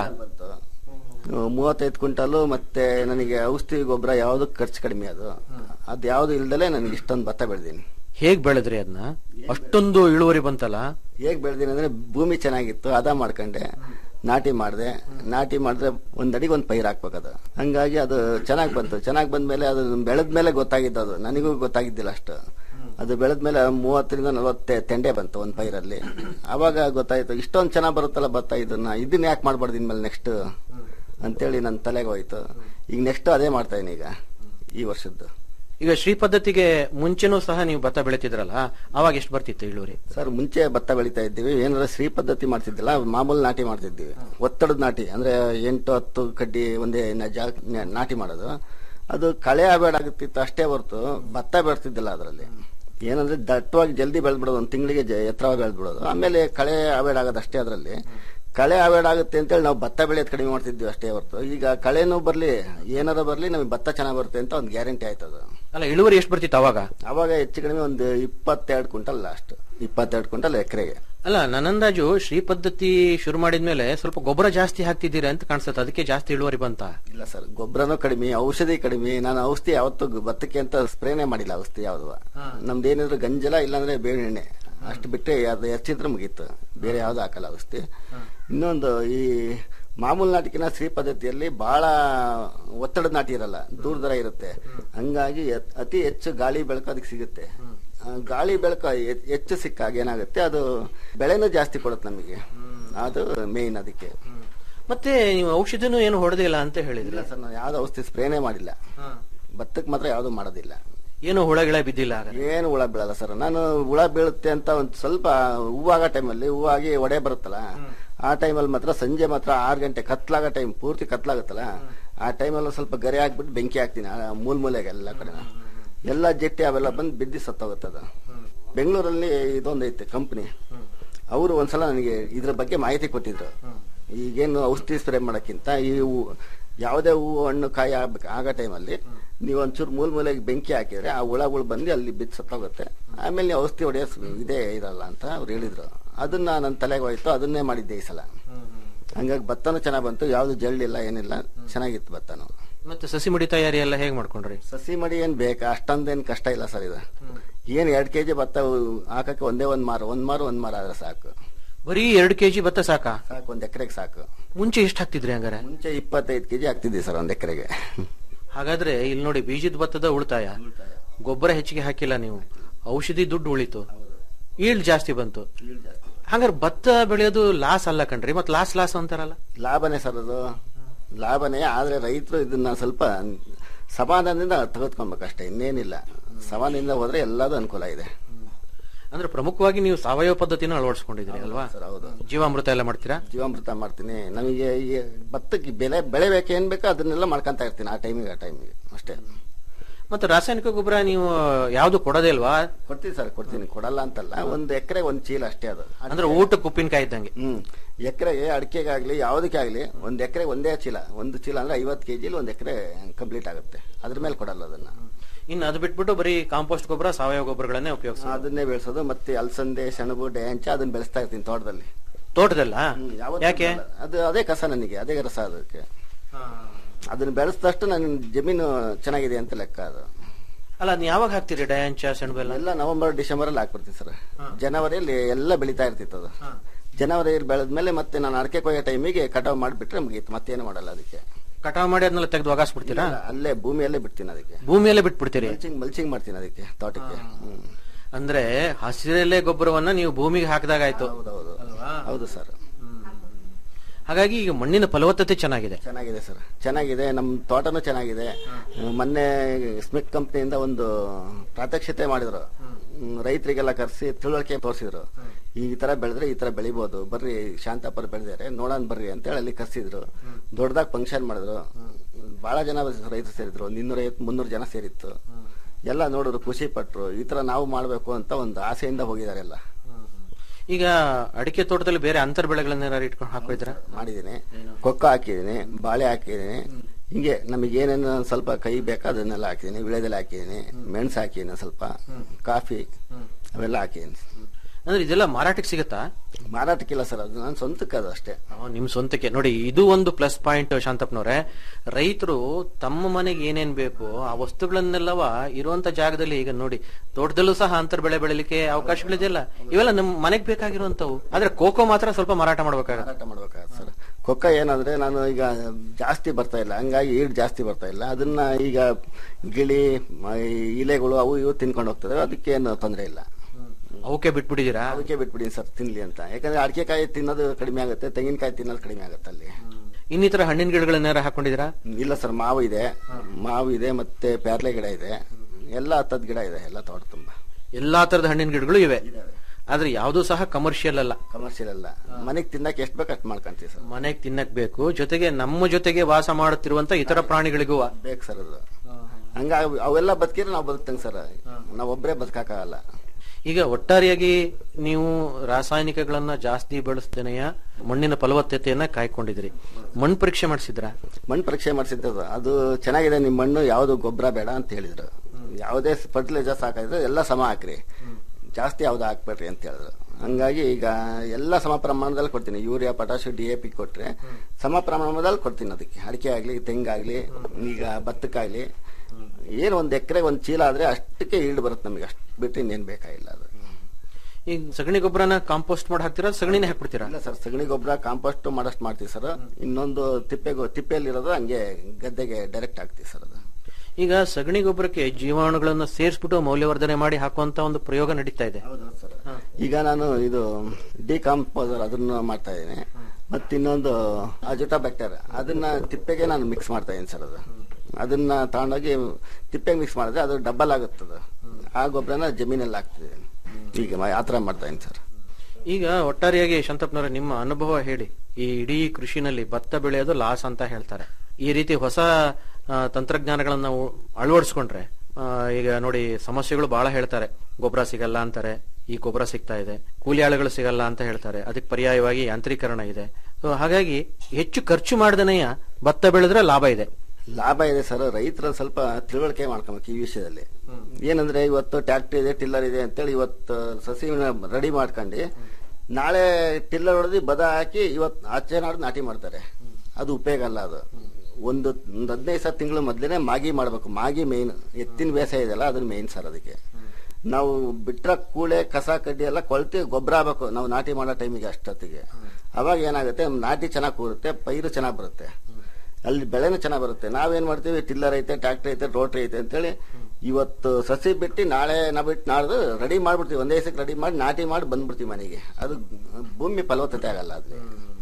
ಅಹ್, ಮೂವತ್ತೈದು ಕ್ವಿಂಟಲ್ ಮತ್ತೆ ನನಗೆ ಔಷಧಿ ಗೊಬ್ಬರ ಯಾವ್ದು ಖರ್ಚು ಕಡಿಮೆ ಅದು ಅದು ಯಾವ್ದು ಇಲ್ದಲೆ ನನಗೆ ಇಷ್ಟೊಂದು ಭತ್ತ ಬೆಳೆದೀನಿ ಹೇಗ್ ಬೆಳೆದ್ರಿ ಅದನ್ನ ಅಷ್ಟೊಂದು ಇಳುವರಿ ಬಂತಲ್ಲ ಹೇಗ್ ಬೆಳೆದೀನಿ ಅಂದ್ರೆ ಭೂಮಿ ಚೆನ್ನಾಗಿತ್ತು ಅದ ಮಾಡ್ಕೊಂಡೆ ನಾಟಿ ಮಾಡಿದೆ ನಾಟಿ ಮಾಡಿದ್ರೆ ಒಂದ್ ಅಡಿಗೆ ಒಂದ್ ಪೈರ್ ಹಾಕ್ಬೇಕದು ಹಂಗಾಗಿ ಅದು ಚೆನ್ನಾಗ್ ಬಂತು ಚೆನ್ನಾಗ್ ಬಂದ್ಮೇಲೆ ಅದು ಬೆಳೆದ್ಮೇಲೆ ಗೊತ್ತಾಗಿದ್ದು ಅದು ನನಗೂ ಗೊತ್ತಾಗಿದ್ದಿಲ್ಲ ಅಷ್ಟು ಅದು ಬೆಳೆದ್ಮೇಲೆ ಮೂವತ್ತರಿಂದ ನಲವತ್ತೆ ತೆಂಡೆ ಬಂತು ಒಂದ್ ಪೈರಲ್ಲಿ ಅವಾಗ ಗೊತ್ತಾಯ್ತು ಇಷ್ಟೊಂದ್ ಚೆನ್ನಾಗ್ ಬರುತ್ತಲ್ಲ ಭತ್ತ ಇದನ್ನ ಇದನ್ನ ಯಾಕೆ ಮಾಡ್ಬಾರ್ದು ಇನ್ಮೇಲೆ ನೆಕ್ಸ್ಟ್ ಅಂತೇಳಿ ನನ್ನ ತಲೆಗೆ ಹೋಯ್ತು ಈಗ ನೆಕ್ಸ್ಟ್ ಅದೇ ಮಾಡ್ತಾ ಇದೀನಿ ಈಗ ಈ ವರ್ಷದ್ದು ಈಗ ಶ್ರೀ ಪದ್ಧತಿಗೆ ಮುಂಚೆನೂ ಸಹ ನೀವು ಭತ್ತ ಬೆಳಿತಿದ್ರಲ್ಲ ಅವಾಗ ಎಷ್ಟು ಬರ್ತಿತ್ತು ಇಳುವರಿ ಸರ್ ಮುಂಚೆ ಭತ್ತ ಬೆಳಿತಾ ಇದ್ದೀವಿ ಏನಾರ ಶ್ರೀ ಪದ್ಧತಿ ಮಾಡ್ತಿದ್ದಿಲ್ಲ ಮಾಮೂಲು ನಾಟಿ ಮಾಡ್ತಿದ್ದೀವಿ ಒತ್ತಡದ ನಾಟಿ ಅಂದ್ರೆ ಎಂಟು ಹತ್ತು ಕಡ್ಡಿ ಒಂದೇ ನ- ಜಾ- ನ- ನಾಟಿ ಮಾಡೋದು ಅದು ಕಳೆ ಆಬೇಡ ಆಗುತ್ತಿತ್ತು ಅಷ್ಟೇ ಹೊರತು ಭತ್ತ ಬೆಳೆಸ್ತಿದ್ದಿಲ್ಲ ಅದರಲ್ಲಿ ಏನಂದ್ರೆ ದಟ್ಟವಾಗಿ ಜಲ್ದಿ ಬೆಳೆದ್ಬಿಡೋದು ಒಂದು ತಿಂಗಳಿಗೆ ಎತ್ತರವಾಗಿ ಬೆಳೆದ್ಬಿಡೋದು ಆಮೇಲೆ ಕಳೆ ಆಬೇಡ ಆಗೋದು ಅಷ್ಟೇ ಅದರಲ್ಲಿ ಕಳೆ ಆಬೇಡ ಆಗುತ್ತೆ ಅಂತೇಳಿ ನಾವು ಭತ್ತ ಬೆಳೆಯೋದು ಕಡಿಮೆ ಮಾಡ್ತಿದ್ವಿ ಅಷ್ಟೇ ಹೊರತು ಈಗ ಕಳೆನೂ ಬರ್ಲಿ ಏನಾರ ಬರ್ಲಿ ನಮಗೆ ಭತ್ತ ಚೆನ್ನಾಗಿ ಬರುತ್ತೆ ಅಂತ ಒಂದು ಗ್ಯಾರಂಟಿ ಆಯ್ತದ ಅಲ್ಲ ಇಳುವರಿ ಎಷ್ಟು ಬರ್ತಿತ್ತು ಅವಾಗ ಅವಾಗ ಹೆಚ್ಚು ಕಡಿಮೆ ಒಂದು ಇಪ್ಪತ್ತೆರಡು ಕ್ವಿಂಟಲ್ ಲಾಸ್ಟ್ ಇಪ್ಪತ್ತೆರಡು ಕ್ವಿಂಟಲ್ ಎಕರೆಗೆ ಅಲ್ಲ ನನ್ನಂದಾಜು ಶ್ರೀ ಪದ್ಧತಿ ಶುರು ಮಾಡಿದ್ಮೇಲೆ ಸ್ವಲ್ಪ ಗೊಬ್ಬರ ಜಾಸ್ತಿ ಹಾಕ್ತಿದ್ದೀರಾ ಅಂತ ಕಾಣಿಸುತ್ತೆ ಅದಕ್ಕೆ ಜಾಸ್ತಿ ಇಳುವರಿ ಬಂತ ಇಲ್ಲ ಸರ್ ಗೊಬ್ಬರನೂ ಕಡಿಮೆ ಔಷಧಿ ಕಡಿಮೆ ನಾನು ಔಷಧಿ ಯಾವತ್ತು ಭತ್ತಕ್ಕೆ ಅಂತ ಸ್ಪ್ರೇನೇ ಮಾಡಿಲ್ಲ ಔಷಧಿ ಯಾವ್ದು ನಮ್ದು ಏನಿದ್ರು ಗಂಜಲ ಇಲ್ಲಾಂದ್ರೆ ಬೇವಿನ ಎಣ್ಣೆ ಅಷ್ಟು ಬಿಟ್ಟರೆ ಅದು ಹೆಚ್ಚಿದ್ರೆ ಮುಗೀತು ಬೇರೆ ಯಾವ್ದು ಹಾಕಲ್ಲ ಔಷಧಿ ಇನ್ನೊಂದು ಈ ಮಾಮೂಲು ನಾಟಿಕಿನ ಶ್ರೀ ಪದ್ಧತಿಯಲ್ಲಿ ಬಹಳ ಒತ್ತಡದ ನಾಟಿ ಇರಲ್ಲ ದೂರ ದರ ಇರುತ್ತೆ ಹಂಗಾಗಿ ಎತ್- ಅತಿ ಹೆಚ್ಚು ಗಾಳಿ ಬೆಳಕು ಅದಕ್ಕೆ ಸಿಗುತ್ತೆ ಆ, ಗಾಳಿ ಬೆಳಕು ಹೆ- ಹೆಚ್ಚು ಸಿಕ್ಕಾಗ ಏನಾಗುತ್ತೆ ಅದು ಬೆಳೆನೂ ಜಾಸ್ತಿ ಕೊಡುತ್ತೆ ನಮಗೆ ಅದು ಮೇನ್ ಅದಕ್ಕೆ ಮತ್ತೆ ನೀವು ಔಷಧಿನೂ ಏನು ಹೊಡೆದಿಲ್ಲ ಅಂತ ಹೇಳಿದ್ರಿ ಇಲ್ಲ ಸರ್ ನಾವು ಯಾವ್ದು ಔಷಧಿ ಸ್ಪ್ರೇನೇ ಮಾಡಿಲ್ಲ ಭತ್ತಕ್ಕೆ ಮಾತ್ರ ಯಾವ್ದು ಮಾಡೋದಿಲ್ಲ ಏನು ಹುಳ ಗಿಳ ಬಿದ್ದಿಲ್ಲ ಹಾಗಾದ್ರೆ? ಏನು ಹುಳ ಬೀಳಲ್ಲ ಸರ್ ನಾನು ಹುಳ ಬೀಳುತ್ತೆ ಅಂತ ಒಂದ್ ಸ್ವಲ್ಪ ಹೂವಾಗೋ ಟೈಮಲ್ಲಿ ಹೂವಾಗಿ ಒಡೆ ಬರುತ್ತಲ್ಲ ಆ ಟೈಮಲ್ಲಿ ಮಾತ್ರ ಸಂಜೆ ಮಾತ್ರ ಆರು ಗಂಟೆ ಕತ್ಲಾಗೋ ಟೈಮ್ ಪೂರ್ತಿ ಕತ್ಲಾಗುತ್ತಲ್ಲ ಆ ಟೈಮಲ್ಲಿ ಸ್ವಲ್ಪ ಗರಿ ಹಾಕ್ಬಿಟ್ಟು ಬೆಂಕಿ ಹಾಕ್ತೀನಿ ಆ ಮೂಲ್ ಮೂಲೆಗೆ ಎಲ್ಲ ಕಡೆ ಎಲ್ಲ ಜೆಟ್ಟಿ ಅವೆಲ್ಲ ಬಂದು ಬಿದ್ದು ಸತ್ತೋಗುತ್ತದ ಬೆಂಗಳೂರಲ್ಲಿ ಇದೊಂದು ಐತೆ ಕಂಪ್ನಿ ಅವರು ಒಂದ್ಸಲ ನನಗೆ ಇದ್ರ ಬಗ್ಗೆ ಮಾಹಿತಿ ಕೊಟ್ಟಿದ್ರು ಈಗೇನು ಔಷಧಿ ಸ್ಪ್ರೇ ಮಾಡಕ್ಕಿಂತ ಈ ಹೂ ಯಾವುದೇ ಹೂವು ಹಣ್ಣು ಕಾಯಿ ಆಗ್ಬೇಕು ಆಗ ಟೈಮಲ್ಲಿ ನೀವು ಒಂಚೂರು ಮೂಲ ಮೂಲೆಗೆ ಬೆಂಕಿ ಹಾಕಿದ್ರೆ ಆ ಹುಳಗಳು ಬಂದು ಅಲ್ಲಿ ಬಿದ್ದು ಸತ್ತೋಗುತ್ತೆ ಆಮೇಲೆ ನೀವು ಔಷಧಿ ಹೊಡೆಯೋ ಸ- ಇದೇ ಇರಲ್ಲ ಅಂತ ಅವ್ರು ಹೇಳಿದ್ರು ಅದನ್ನ ನನ್ನ ತಲೆಗೆ ಹೋಯ್ತು ಅದನ್ನೇ ಮಾಡಿದ್ದೆ ಈ ಸಲ ಹಂಗಾಗಿ ಭತ್ತನೂ ಚೆನ್ನಾಗಿ ಬಂತು ಯಾವ್ದು ಜಳ್ಳಿಲ್ಲ ಏನಿಲ್ಲ ಚೆನ್ನಾಗಿತ್ತು ಭತ್ತನು ಮತ್ತೆ ಸಸಿ ಮಡಿ ತಯಾರಿ ಎಲ್ಲ ಹೇಗ್ ಮಾಡ್ಕೊಂಡ್ರಿ ಸಸಿ ಮಡಿ ಏನ್ ಬೇಕಾ ಅಷ್ಟೊಂದೇನ್ ಕಷ್ಟ ಇಲ್ಲ ಸರ್ ಇದು ಏನ್ ಎರಡ್ ಕೆಜಿ ಭತ್ತ ಹಾಕಕ್ಕೆ ಒಂದೇ ಒಂದ್ ಮಾರು ಒಂದ್ ಮಾರು ಒಂದ್ ಮಾರು ಆದ್ರೆ ಸಾಕು ಬರೀ ಎರಡು ಕೆಜಿ ಭತ್ತ ಸಾಕಾ ಸಾಕು ಒಂದ್ ಎಕರೆಗೆ ಸಾಕು ಮುಂಚೆ ಎಷ್ಟು ಹಾಕ್ತಿದ್ರಿ ಹಂಗಾರೆ ಮುಂಚೆ ಇಪ್ಪತ್ತೈದು ಕೆಜಿ ಆಗ್ತಿದ್ದೆ ಸರ್ ಒಂದ್ ಎಕರೆಗೆ ಹಾಗಾದ್ರೆ ಇಲ್ಲಿ ನೋಡಿ ಬೀಜದ ಭತ್ತದ ಉಳಿತಾಯ ಗೊಬ್ಬರ ಹೆಚ್ಚಿಗೆ ಹಾಕಿಲ್ಲ ನೀವು ಔಷಧಿ ದುಡ್ಡು ಉಳಿತು ಈಲ್ಡ್ ಜಾಸ್ತಿ ಬಂತು ಹಾಗಾದ್ರೆ ಭತ್ತ ಬೆಳೆಯೋದು ಲಾಸ್ ಅಲ್ಲ ಕಣ್ರಿ ಮತ್ ಲಾಸ್ ಲಾಸ್ ಅಂತಾರಲ್ಲ ಲಾಭನೇ ಸರ್ ಅದು ಲಾಭನೇ ಆದ್ರೆ ರೈತರು ಇದನ್ನ ಸ್ವಲ್ಪ ಸಮಾಧಾನದಿಂದ ತೆಗೆದುಕೊಳ್ಬೇಕು ಅಷ್ಟೇ ಇನ್ನೇನಿಲ್ಲ ಸಮಾಧಾನದಿಂದ ಹೋದ್ರೆ ಎಲ್ಲದೂ ಅನುಕೂಲ ಇದೆ ಅಂದ್ರೆ ಪ್ರಮುಖವಾಗಿ ನೀವು ಸಾವಯವ ಪದ್ಧತಿನ ಅಳವಡಿಸ್ಕೊಂಡಿದ್ದೀರಿ ಅಲ್ವಾ ಸರ್ ಹೌದು ಜೀವಾಮೃತ ಎಲ್ಲ ಮಾಡ್ತೀರಾ ಜೀವಾಮೃತ ಮಾಡ್ತೀನಿ ನಮಗೆ ಈ ಭತ್ತಕ್ಕೆ ಬೆಲೆ ಬೆಳೆ ಬೇಕು ಏನ್ ಬೇಕೋ ಅದನ್ನೆಲ್ಲ ಮಾಡ್ಕೊಂತ ಇರ್ತೀನಿ ಆ ಟೈಮಿಗೆ ಆ ಟೈಮಿಗೆ ಅಷ್ಟೇ ಮತ್ತೆ ರಾಸಾಯನಿಕ ಗೊಬ್ಬರ ನೀವು ಯಾವ್ದು ಕೊಡೋದೇ ಅಲ್ವಾ ಕೊಡ್ತೀನಿ ಸರ್ ಕೊಡ್ತೀನಿ ಕೊಡಲ್ಲ ಅಂತಲ್ಲ ಒಂದು ಎಕರೆ ಒಂದ್ ಚೀಲ ಅಷ್ಟೇ ಅದು ಅಂದ್ರೆ ಊಟಕ್ಕೆ ಉಪ್ಪಿನಕಾಯಿ ಇದ್ದಂಗೆ ಹ್ಮ್ ಎಕರೆಗೆ ಅಡಿಕೆಗಾಗ್ಲಿ ಯಾವುದಕ್ಕೆ ಆಗ್ಲಿ ಒಂದ್ ಎಕರೆ ಒಂದೇ ಚೀಲ ಒಂದು ಚೀಲ ಅಂದ್ರೆ ಐವತ್ತು ಕೆಜಿಲಿ ಒಂದ್ ಎಕರೆ ಕಂಪ್ಲೀಟ್ ಆಗುತ್ತೆ ಅದ್ರ ಮೇಲೆ ಕೊಡಲ್ಲ ಅದನ್ನ ಇನ್ನು ಅದು ಬಿಟ್ಬಿಟ್ಟು ಬರೀ ಕಾಂಪೋಸ್ಟ್ ಗೊಬ್ಬರ ಸಾವಯವ ಗೊಬ್ಬರಗಳನ್ನೇ ಉಪಯೋಗಿಸ ಅದನ್ನೇ ಬೆಳೆಸೋದು ಮತ್ತೆ ಅಲಸಂದೆ ಸೆಣಬು ಡ್ಯಾಂಚ ಅದನ್ನ ಬೆಳೆಸ್ತಾ ಇರ್ತೀನಿ ತೋಟದಲ್ಲಿ ತೋಟದಲ್ಲ ಯಾವತ್ತೂ ಯಾಕೆ ಬಿಡಲ್ಲ. ಅದು ಅದೇ ಕಸ ನನಗೆ ಅದೇ ರಸ ಅದಕ್ಕೆ ಅದನ್ನ ಬೆಳೆಸಿದಷ್ಟು ನನ್ನ ಜಮೀನು ಚೆನ್ನಾಗಿದೆ ಅಂತ ಲೆಕ್ಕ ಅದು ಅಲ್ಲ ನೀವು ಯಾವಾಗ ಹಾಕ್ತೀರಿ ಡಯಾಂಚ ಸೆಣಬೆಲ್ಲ ಎಲ್ಲ ನವೆಂಬರ್ ಡಿಸೆಂಬರ್ ಅಲ್ಲಿ ಹಾಕ್ಬಿಡ್ತೀನಿ ಸರ್ ಜನವರಿಯಲ್ಲಿ ಎಲ್ಲ ಬೆಳೀತಾ ಇರ್ತಿತ್ತು ಅದು ಜನವರಿಯಲ್ಲಿ ಬೆಳೆದ್ಮೇಲೆ ಮತ್ತೆ ನಾನು ಅಡಕೆ ಕೊಯ್ಯೋ ಟೈಮಿಗೆ ಕಟಾವ್ ಮಾಡಿಬಿಟ್ರೆ ಮುಗೀತು ಮತ್ತೇನು ಮಾಡಲ್ಲ ಅದಕ್ಕೆ ಕಟಾವ್ ಮಾಡಿ ಅದನ್ನೆಲ್ಲ ತೆಗೆದು ಒಗಾಸ್ಬಿಡ್ತೀರಾ ಇಲ್ಲ, ಅಲ್ಲೇ ಭೂಮಿಯಲ್ಲೇ ಬಿಡ್ತೀನಿ ಅದಕ್ಕೆ ಭೂಮಿಯಲ್ಲೇ ಬಿಟ್ಬಿಡ್ತೀರಿ ಮಲ್ಚಿಂಗ್ ಮಲ್ಚಿಂಗ್ ಮಾಡ್ತೀನಿ ಅದಕ್ಕೆ ತೋಟಕ್ಕೆ ಹ್ಮ್. ಅಂದ್ರೆ ಹಸಿರೆಲೆ ಗೊಬ್ಬರವನ್ನ ನೀವು ಭೂಮಿಗೆ ಹಾಕಿದಾಗಾಯ್ತು ಹೌದೌದು ಹೌದು ಸರ್ ಹಾಗಾಗಿ ಈಗ ಮಣ್ಣಿನ ಫಲವತ್ತತೆ ಚೆನ್ನಾಗಿದೆ ಚೆನ್ನಾಗಿದೆ ಸರ್ ಚೆನ್ನಾಗಿದೆ ನಮ್ಮ ತೋಟನೂ ಚೆನ್ನಾಗಿದೆ ಮೊನ್ನೆ ಸ್ಮಿತ್ ಕಂಪ್ನಿಯಿಂದ ಒಂದು ಪ್ರಾತ್ಯಕ್ಷಿತೆ ಮಾಡಿದ್ರು ಹ್ಮ್, ರೈತರಿಗೆಲ್ಲ ಕರೆಸಿ ತಿಳುವಳಿಕೆ ತೋರಿಸಿದ್ರು ಈ ತರ ಬೆಳೆದ್ರೆ ಈ ತರ ಬೆಳಿಬೋದು ಬರ್ರಿ ಶಾಂತಪುರ ಬೆಳೆದಾರೆ ನೋಡೋಣ ಬರ್ರಿ ಅಂತ ಹೇಳಿ ಅಲ್ಲಿ ಕರ್ಸಿದ್ರು ದೊಡ್ಡದಾಗಿ ಫಂಕ್ಷನ್ ಮಾಡಿದ್ರು ಬಹಳ ಜನ ರೈತರು ಸೇರಿದ್ರು ಒಂದು ಇನ್ನೂರೈವತ್ತು ಮುನ್ನೂರು ಜನ ಸೇರಿತ್ತು ಎಲ್ಲ ನೋಡಿದ್ರು ಖುಷಿ ಪಟ್ರು ಈ ತರ ನಾವು ಮಾಡ್ಬೇಕು ಅಂತ ಒಂದು ಆಸೆಯಿಂದ ಹೋಗಿದ್ದಾರೆ ಎಲ್ಲ ಈಗ ಅಡಿಕೆ ತೋಟದಲ್ಲಿ ಬೇರೆ ಅಂತರ್ ಬೆಳೆಗಳನ್ನೇನಾರು ಇಟ್ಕೊಂಡು ಹಾಕೋದ್ರ ಮಾಡಿದ್ದೀನಿ ಕೊಕ್ಕ ಹಾಕಿದ್ದೀನಿ ಬಾಳೆ ಹಾಕಿದ್ದೀನಿ ಹಿಂಗೆ ನಮಗೆ ಏನೇನು ಸ್ವಲ್ಪ ಕೈ ಬೇಕಾ ಅದನ್ನೆಲ್ಲ ಹಾಕಿದ್ದೀನಿ ವಿಳೆದೆಲೆ ಹಾಕಿದ್ದೀನಿ ಮೆಣಸು ಹಾಕಿದ್ದೀನಿ ಸ್ವಲ್ಪ ಕಾಫಿ ಅವೆಲ್ಲ ಹಾಕಿದ್ದೀನಿ ಅಂದ್ರೆ ಇದೆಲ್ಲ ಮಾರಾಟಕ್ಕೆ ಸಿಗತ್ತಾ ಮಾರಾಟಕ್ಕಿಲ್ಲ ಸರ್ ಅದು ನನ್ನ ಸ್ವಂತಕ್ಕೆ ಅದು ಅಷ್ಟೇ ಆ, ನಿಮ್ ಸ್ವಂತಕ್ಕೆ ನೋಡಿ ಇದು ಒಂದು ಪ್ಲಸ್ ಪಾಯಿಂಟ್ ಶಾಂತಪ್ಪನವ್ರೆ ರೈತರು ತಮ್ಮ ಮನೆಗೆ ಏನೇನ್ ಬೇಕು ಆ ವಸ್ತುಗಳನ್ನೆಲ್ಲವ ಇರುವಂತ ಜಾಗದಲ್ಲಿ ಈಗ ನೋಡಿ ತೋಟದಲ್ಲೂ ಸಹ ಅಂತರ್ ಬೆಳೆ ಬೆಳಿಲಿಕ್ಕೆ ಅವಕಾಶಗಳಿದೆಯಲ್ಲ ಇವೆಲ್ಲ ನಮ್ ಮನೆಗೆ ಬೇಕಾಗಿರುವಂತವು ಆದ್ರೆ ಕೋಕೋ ಮಾತ್ರ ಸ್ವಲ್ಪ ಮಾರಾಟ ಮಾಡ್ಬೇಕಾಗತ್ತೆ ಮಾರಾಟ ಮಾಡ್ಬೇಕಾಗತ್ತೆ ಸರ್ ಕೊಕ್ಕ ಏನಂದ್ರೆ ನಾನು ಈಗ ಜಾಸ್ತಿ ಬರ್ತಾ ಇಲ್ಲ ಹಂಗಾಗಿ ಈಡ್ ಜಾಸ್ತಿ ಬರ್ತಾ ಇಲ್ಲ ಅದನ್ನ ಈಗ ಗಿಳಿ ಮ- ಈ ಇಲೆಗಳು ಅವು ಇವು ತಿನ್ಕೊಂಡು ಹೋಗ್ತದೆ ಅದಕ್ಕೆ ಏನು ತೊಂದರೆ ಇಲ್ಲ ಅವಕ್ಕೆ ಬಿಟ್ಬಿಟ್ಟಿದ್ದೀರಾ ಅದಕ್ಕೆ ಬಿಟ್ಬಿಡಿ ಸರ್ ತಿನ್ಲಿ ಅಂತ ಯಾಕಂದ್ರೆ ಅಡಿಕೆಕಾಯಿ ತಿನ್ನೋದು ಕಡಿಮೆ ಆಗುತ್ತೆ ತೆಂಗಿನಕಾಯಿ ತಿನ್ನೋದು ಕಡಿಮೆ ಆಗುತ್ತೆ ಅಲ್ಲಿ ಇನ್ನಿತರ ಹಣ್ಣಿನ ಗಿಡಗಳನ್ನೇನಾರ ಹಾಕೊಂಡಿದ್ದೀರಾ ಇಲ್ಲ ಸರ್ ಮಾವು ಇದೆ ಮಾವು ಇದೆ ಮತ್ತೆ ಪೇರ್ಲೆ ಗಿಡ ಇದೆ ಎಲ್ಲ ಹತ್ತದ್ ಗಿಡ ಇದೆ ಎಲ್ಲ ತೋಟ ತುಂಬಾ ಎಲ್ಲಾ ತರದ ಹಣ್ಣಿನ ಗಿಡಗಳು ಇವೆ ಆದ್ರೆ ಯಾವ್ದು ಸಹ ಕಮರ್ಷಿಯಲ್ ಅಲ್ಲ ಕಮರ್ಷಿಯಲ್ ಅಲ್ಲ ಮನೆಗ್ ತಿನ್ನಕ್ಕೆ ಎಷ್ಟು ಬೇಕು ಅಷ್ಟು ಮಾಡ್ಕೊಂತೀವಿ ಸರ್ ಮನೆಗೆ ತಿನ್ನಕ್ ಬೇಕು ಜೊತೆಗೆ ನಮ್ಮ ಜೊತೆಗೆ ವಾಸ ಮಾಡುತ್ತಿರುವಂತ ಇತರ ಪ್ರಾಣಿಗಳಿಗೂ ಬೇಕು ಸರ್ ಅದು ಹಂಗಾಗಿ ಅವೆಲ್ಲ ಬದುಕಿದ್ರೆ ನಾವು ಬದುಕ್ತಂಗೆ ಸರ್ ನಾವು ಒಬ್ಬರೇ ಬದುಕಾಗಲ್ಲ ಈಗ ಒಟ್ಟಾರೆಯಾಗಿ ನೀವು ರಾಸಾಯನಿಕಗಳನ್ನ ಜಾಸ್ತಿ ಬಳಸ್ದೇನೆಯ ಮಣ್ಣಿನ ಫಲವತ್ತತೆಯನ್ನ ಕಾಯ್ಕೊಂಡಿದ್ರಿ ಮಣ್ಣು ಪರೀಕ್ಷೆ ಮಾಡಿಸಿದ್ರ ಮಣ್ಣು ಪರೀಕ್ಷೆ ಮಾಡಿಸಿದ್ದು ಅದು ಚೆನ್ನಾಗಿದೆ ನಿಮ್ಮ ಮಣ್ಣು ಯಾವ್ದು ಗೊಬ್ಬರ ಬೇಡ ಅಂತ ಹೇಳಿದ್ರು ಯಾವುದೇ ಫರ್ಟಿಲೈಸರ್ಸ್ ಹಾಕಿದ್ರೆ ಎಲ್ಲ ಸಮ ಹಾಕ್ರಿ ಜಾಸ್ತಿ ಯಾವ್ದು ಹಾಕ್ಬೇಡ್ರಿ ಅಂತ ಹೇಳಿದ್ರು ಹಂಗಾಗಿ ಈಗ ಎಲ್ಲ ಸಮ ಪ್ರಮಾಣದಲ್ಲಿ ಕೊಡ್ತೀನಿ urea potash D A P ಕೊಟ್ರೆ ಸಮ ಪ್ರಮಾಣದಲ್ಲಿ ಕೊಡ್ತೀನಿ ಅದಕ್ಕೆ ಅಡಿಕೆ ಆಗ್ಲಿ ತೆಂಗಾಗ್ಲಿ ಈಗ ಭತ್ತಕ್ಕಾಗ್ಲಿ ಏನು ಒಂದ್ ಎಕರೆ ಒಂದ್ ಚೀಲ ಆದ್ರೆ ಅಷ್ಟಕ್ಕೆ ಈಲ್ಡ್ ಬರುತ್ತೆ ನಮಗೆ ಅಷ್ಟು ಬಿಟ್ಟು ಇನ್ನೇನ್ ಬೇಕಾಗಿಲ್ಲ ಅದು ಈಗ ಸಗಣಿ ಗೊಬ್ಬರನ ಕಾಂಪೋಸ್ಟ್ ಮಾಡಿ ಹಾಕ್ತೀರಾ ಸಗಣಿನೇ ಹಾಕ್ಬಿಡ್ತೀರಾ ಇಲ್ಲ ಸರ್ ಸಗಣಿ ಗೊಬ್ಬರ ಕಾಂಪೋಸ್ಟ್ ಮಾಡಷ್ಟು ಮಾಡ್ತೀವಿ ಸರ್ ಇನ್ನೊಂದು ತಿಪ್ಪೆ ತಿಪ್ಪೆಯಲ್ಲಿರೋದು ಹಂಗೆ ಗದ್ದೆಗೆ ಡೈರೆಕ್ಟ್ ಹಾಕ್ತೀವಿ ಸರ್ ಅದು ಈಗ ಸಗಣಿ ಗೊಬ್ಬರಕ್ಕೆ ಜೀವಾಣುಗಳನ್ನ ಸೇರಿಸ್ಬಿಟ್ಟು ಮೌಲ್ಯವರ್ಧನೆ ಮಾಡಿ ಹಾಕುವಂತ ಒಂದು ಪ್ರಯೋಗ ನಡೀತಾ ಇದೆ ಈಗ ನಾನು ಇದು ಡಿಕಾಂಪೋಸರ್ ಅದನ್ನ ಮಾಡ್ತಾ ಇದ್ದೀನಿ ಮತ್ತೆ ಇನ್ನೊಂದು ಅಜುಟಾ ಬ್ಯಾಕ್ಟರ್ ಅದನ್ನ ತಿಪ್ಪೆಗೆ ನಾನು ಮಿಕ್ಸ್ ಮಾಡ್ತಾ ಇದ್ದೀನಿ ಸರ್ ಅದು ಅದನ್ನ ತಗೊಂಡೋಗಿ ತಿಪ್ಪೆಗೆ ಮಿಕ್ಸ್ ಮಾಡಿದ್ರೆ ಅದು ಡಬಲ್ ಆಗುತ್ತದೆ ಆ ಗೊಬ್ಬರನ ಜಮೀನಲ್ಲಿ ಹಾಕ್ತಿದ್ದೀನಿ ಈಗ ಮ- ಆ ಥರ ಮಾಡ್ತಾ ಇದ್ದೀನಿ ಸರ್ ಈಗ ಒಟ್ಟಾರೆಯಾಗಿ ಶಾಂತಪ್ಪನವರ ನಿಮ್ಮ ಅನುಭವ ಹೇಳಿ ಈ ಇಡೀ ಕೃಷಿನಲ್ಲಿ ಭತ್ತ ಬೆಳೆಯೋದು ಲಾಸ್ ಅಂತ ಹೇಳ್ತಾರೆ ಈ ರೀತಿ ಹೊಸ ಆ, ತಂತ್ರಜ್ಞಾನಗಳನ್ನ ನಾವು ಅಳವಡಿಸ್ಕೊಂಡ್ರೆ ಆ, ಈಗ ನೋಡಿ ಸಮಸ್ಯೆಗಳು ಬಹಳ ಹೇಳ್ತಾರೆ ಗೊಬ್ಬರ ಸಿಗಲ್ಲ ಅಂತಾರೆ ಈ ಗೊಬ್ಬರ ಸಿಗ್ತಾ ಇದೆ ಕೂಲಿ ಆಳುಗಳು ಸಿಗಲ್ಲ ಅಂತ ಹೇಳ್ತಾರೆ ಅದಕ್ಕೆ ಪರ್ಯಾಯವಾಗಿ ಯಾಂತ್ರೀಕರಣ ಇದೆ So ಹಾಗಾಗಿ ಹೆಚ್ಚು ಖರ್ಚು ಮಾಡದನೆಯ ಭತ್ತ ಬೆಳೆದ್ರೆ ಲಾಭ ಇದೆ ಲಾಭ ಇದೆ ಸರ್ ರೈತರ ಸ್ವಲ್ಪ ತಿಳುವಳಿಕೆ ಮಾಡ್ಕೊಬೇಕು ಈ ವಿಷಯದಲ್ಲಿ ಏನಂದ್ರೆ ಇವತ್ತು ಟ್ಯಾಕ್ಟರ್ ಇದೆ ಟಿಲ್ಲರ್ ಇದೆ ಅಂತೇಳಿ ಇವತ್ತು ಸಸಿನ ರೆಡಿ ಮಾಡ್ಕೊಂಡು ನಾಳೆ ಟಿಲ್ಲರ್ ಹೊಡೆದು ಬದ ಹಾಕಿ ಇವತ್ತು ಆಚೆ ನಾಡು ನಾಟಿ ಮಾಡ್ತಾರೆ ಅದು ಉಪಯೋಗ ಅಲ್ಲ ಅದು ಒಂದು ಒಂದು ಹದಿನೈದು ಸಾವಿರ ತಿಂಗಳು ಮೊದಲೇ ಮಾಗಿ ಮಾಡಬೇಕು ಮಾಗಿ ಮೇನ್ ಎತ್ತಿನ ಬೇಸಾಯ ಇದೆಯಲ್ಲ ಅದನ್ನ ಮೇನ್ ಸರ್ ಅದಕ್ಕೆ ನಾವು ಬಿಟ್ರ ಕೂಳೆ ಕಸ ಕಡ್ಡಿ ಎಲ್ಲ ಕೊಳ್ತಿ ಗೊಬ್ಬರ ಆಗ್ಬೇಕು ನಾವು ನಾಟಿ ಮಾಡೋ ಟೈಮಿಗೆ ಅಷ್ಟೊತ್ತಿಗೆ ಅವಾಗ ಏನಾಗುತ್ತೆ ನಾಟಿ ಚೆನ್ನಾಗಿ ಕೂರುತ್ತೆ ಪೈರು ಚೆನ್ನಾಗಿ ಬರುತ್ತೆ ಅಲ್ಲಿ ಬೆಳೆನೂ ಚೆನ್ನಾಗಿ ಬರುತ್ತೆ ನಾವೇನ್ ಮಾಡ್ತೀವಿ ಟಿಲ್ಲರ್ ಐತೆ ಟ್ರ್ಯಾಕ್ಟರ್ ಐತೆ ರೋಟ್ರಿ ಐತೆ ಅಂತೇಳಿ ಇವತ್ತು ಸಸಿ ಬಿಟ್ಟು ನಾಳೆ ನಾ ಬಿಟ್ಟು ನಾಡ್ದು ರೆಡಿ ಮಾಡ್ಬಿಡ್ತೀವಿ ಒಂದೇ ದಿವಸಕ್ಕೆ ರೆಡಿ ಮಾಡಿ ನಾಟಿ ಮಾಡಿ ಬಂದ್ಬಿಡ್ತೀವಿ ಮನೆಗೆ ಅದು ಭೂಮಿ ಫಲವತ್ತತೆ ಆಗಲ್ಲ ಅಲ್ಲಿ